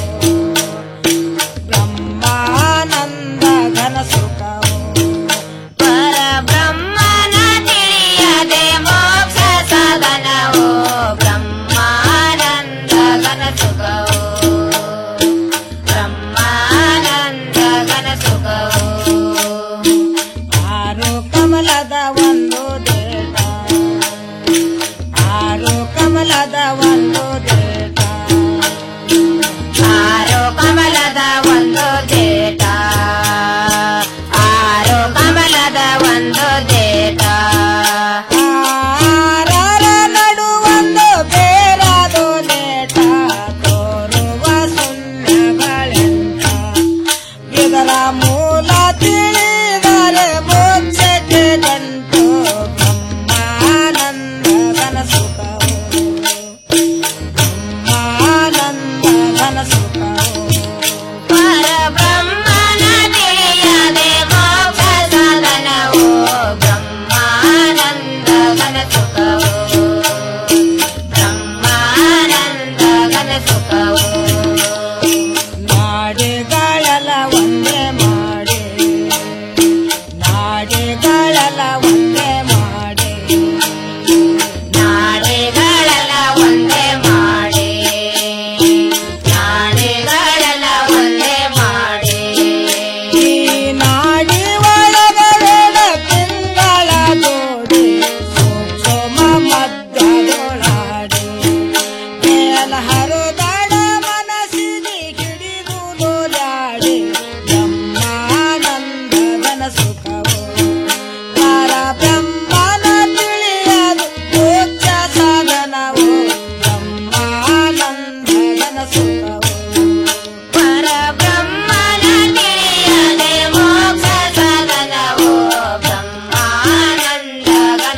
ಬ್ರಹ್ಮಾನಂದ ಘನ ಸುಖವು ಪರ ಬ್ರಹ್ಮನ ತಿಳಿಯದೆ ಮೋಕ್ಷ ಸಾಧನವು ಬ್ರಹ್ಮಾನಂದ ಘನ ಸುಖವು ಬ್ರಹ್ಮಾನಂದ ಘನ ಸುಖವು ಆರು ಕಮಲದ ಒಂದು ದೇಹ ಆರು ಕಮಲದ ಒಂದು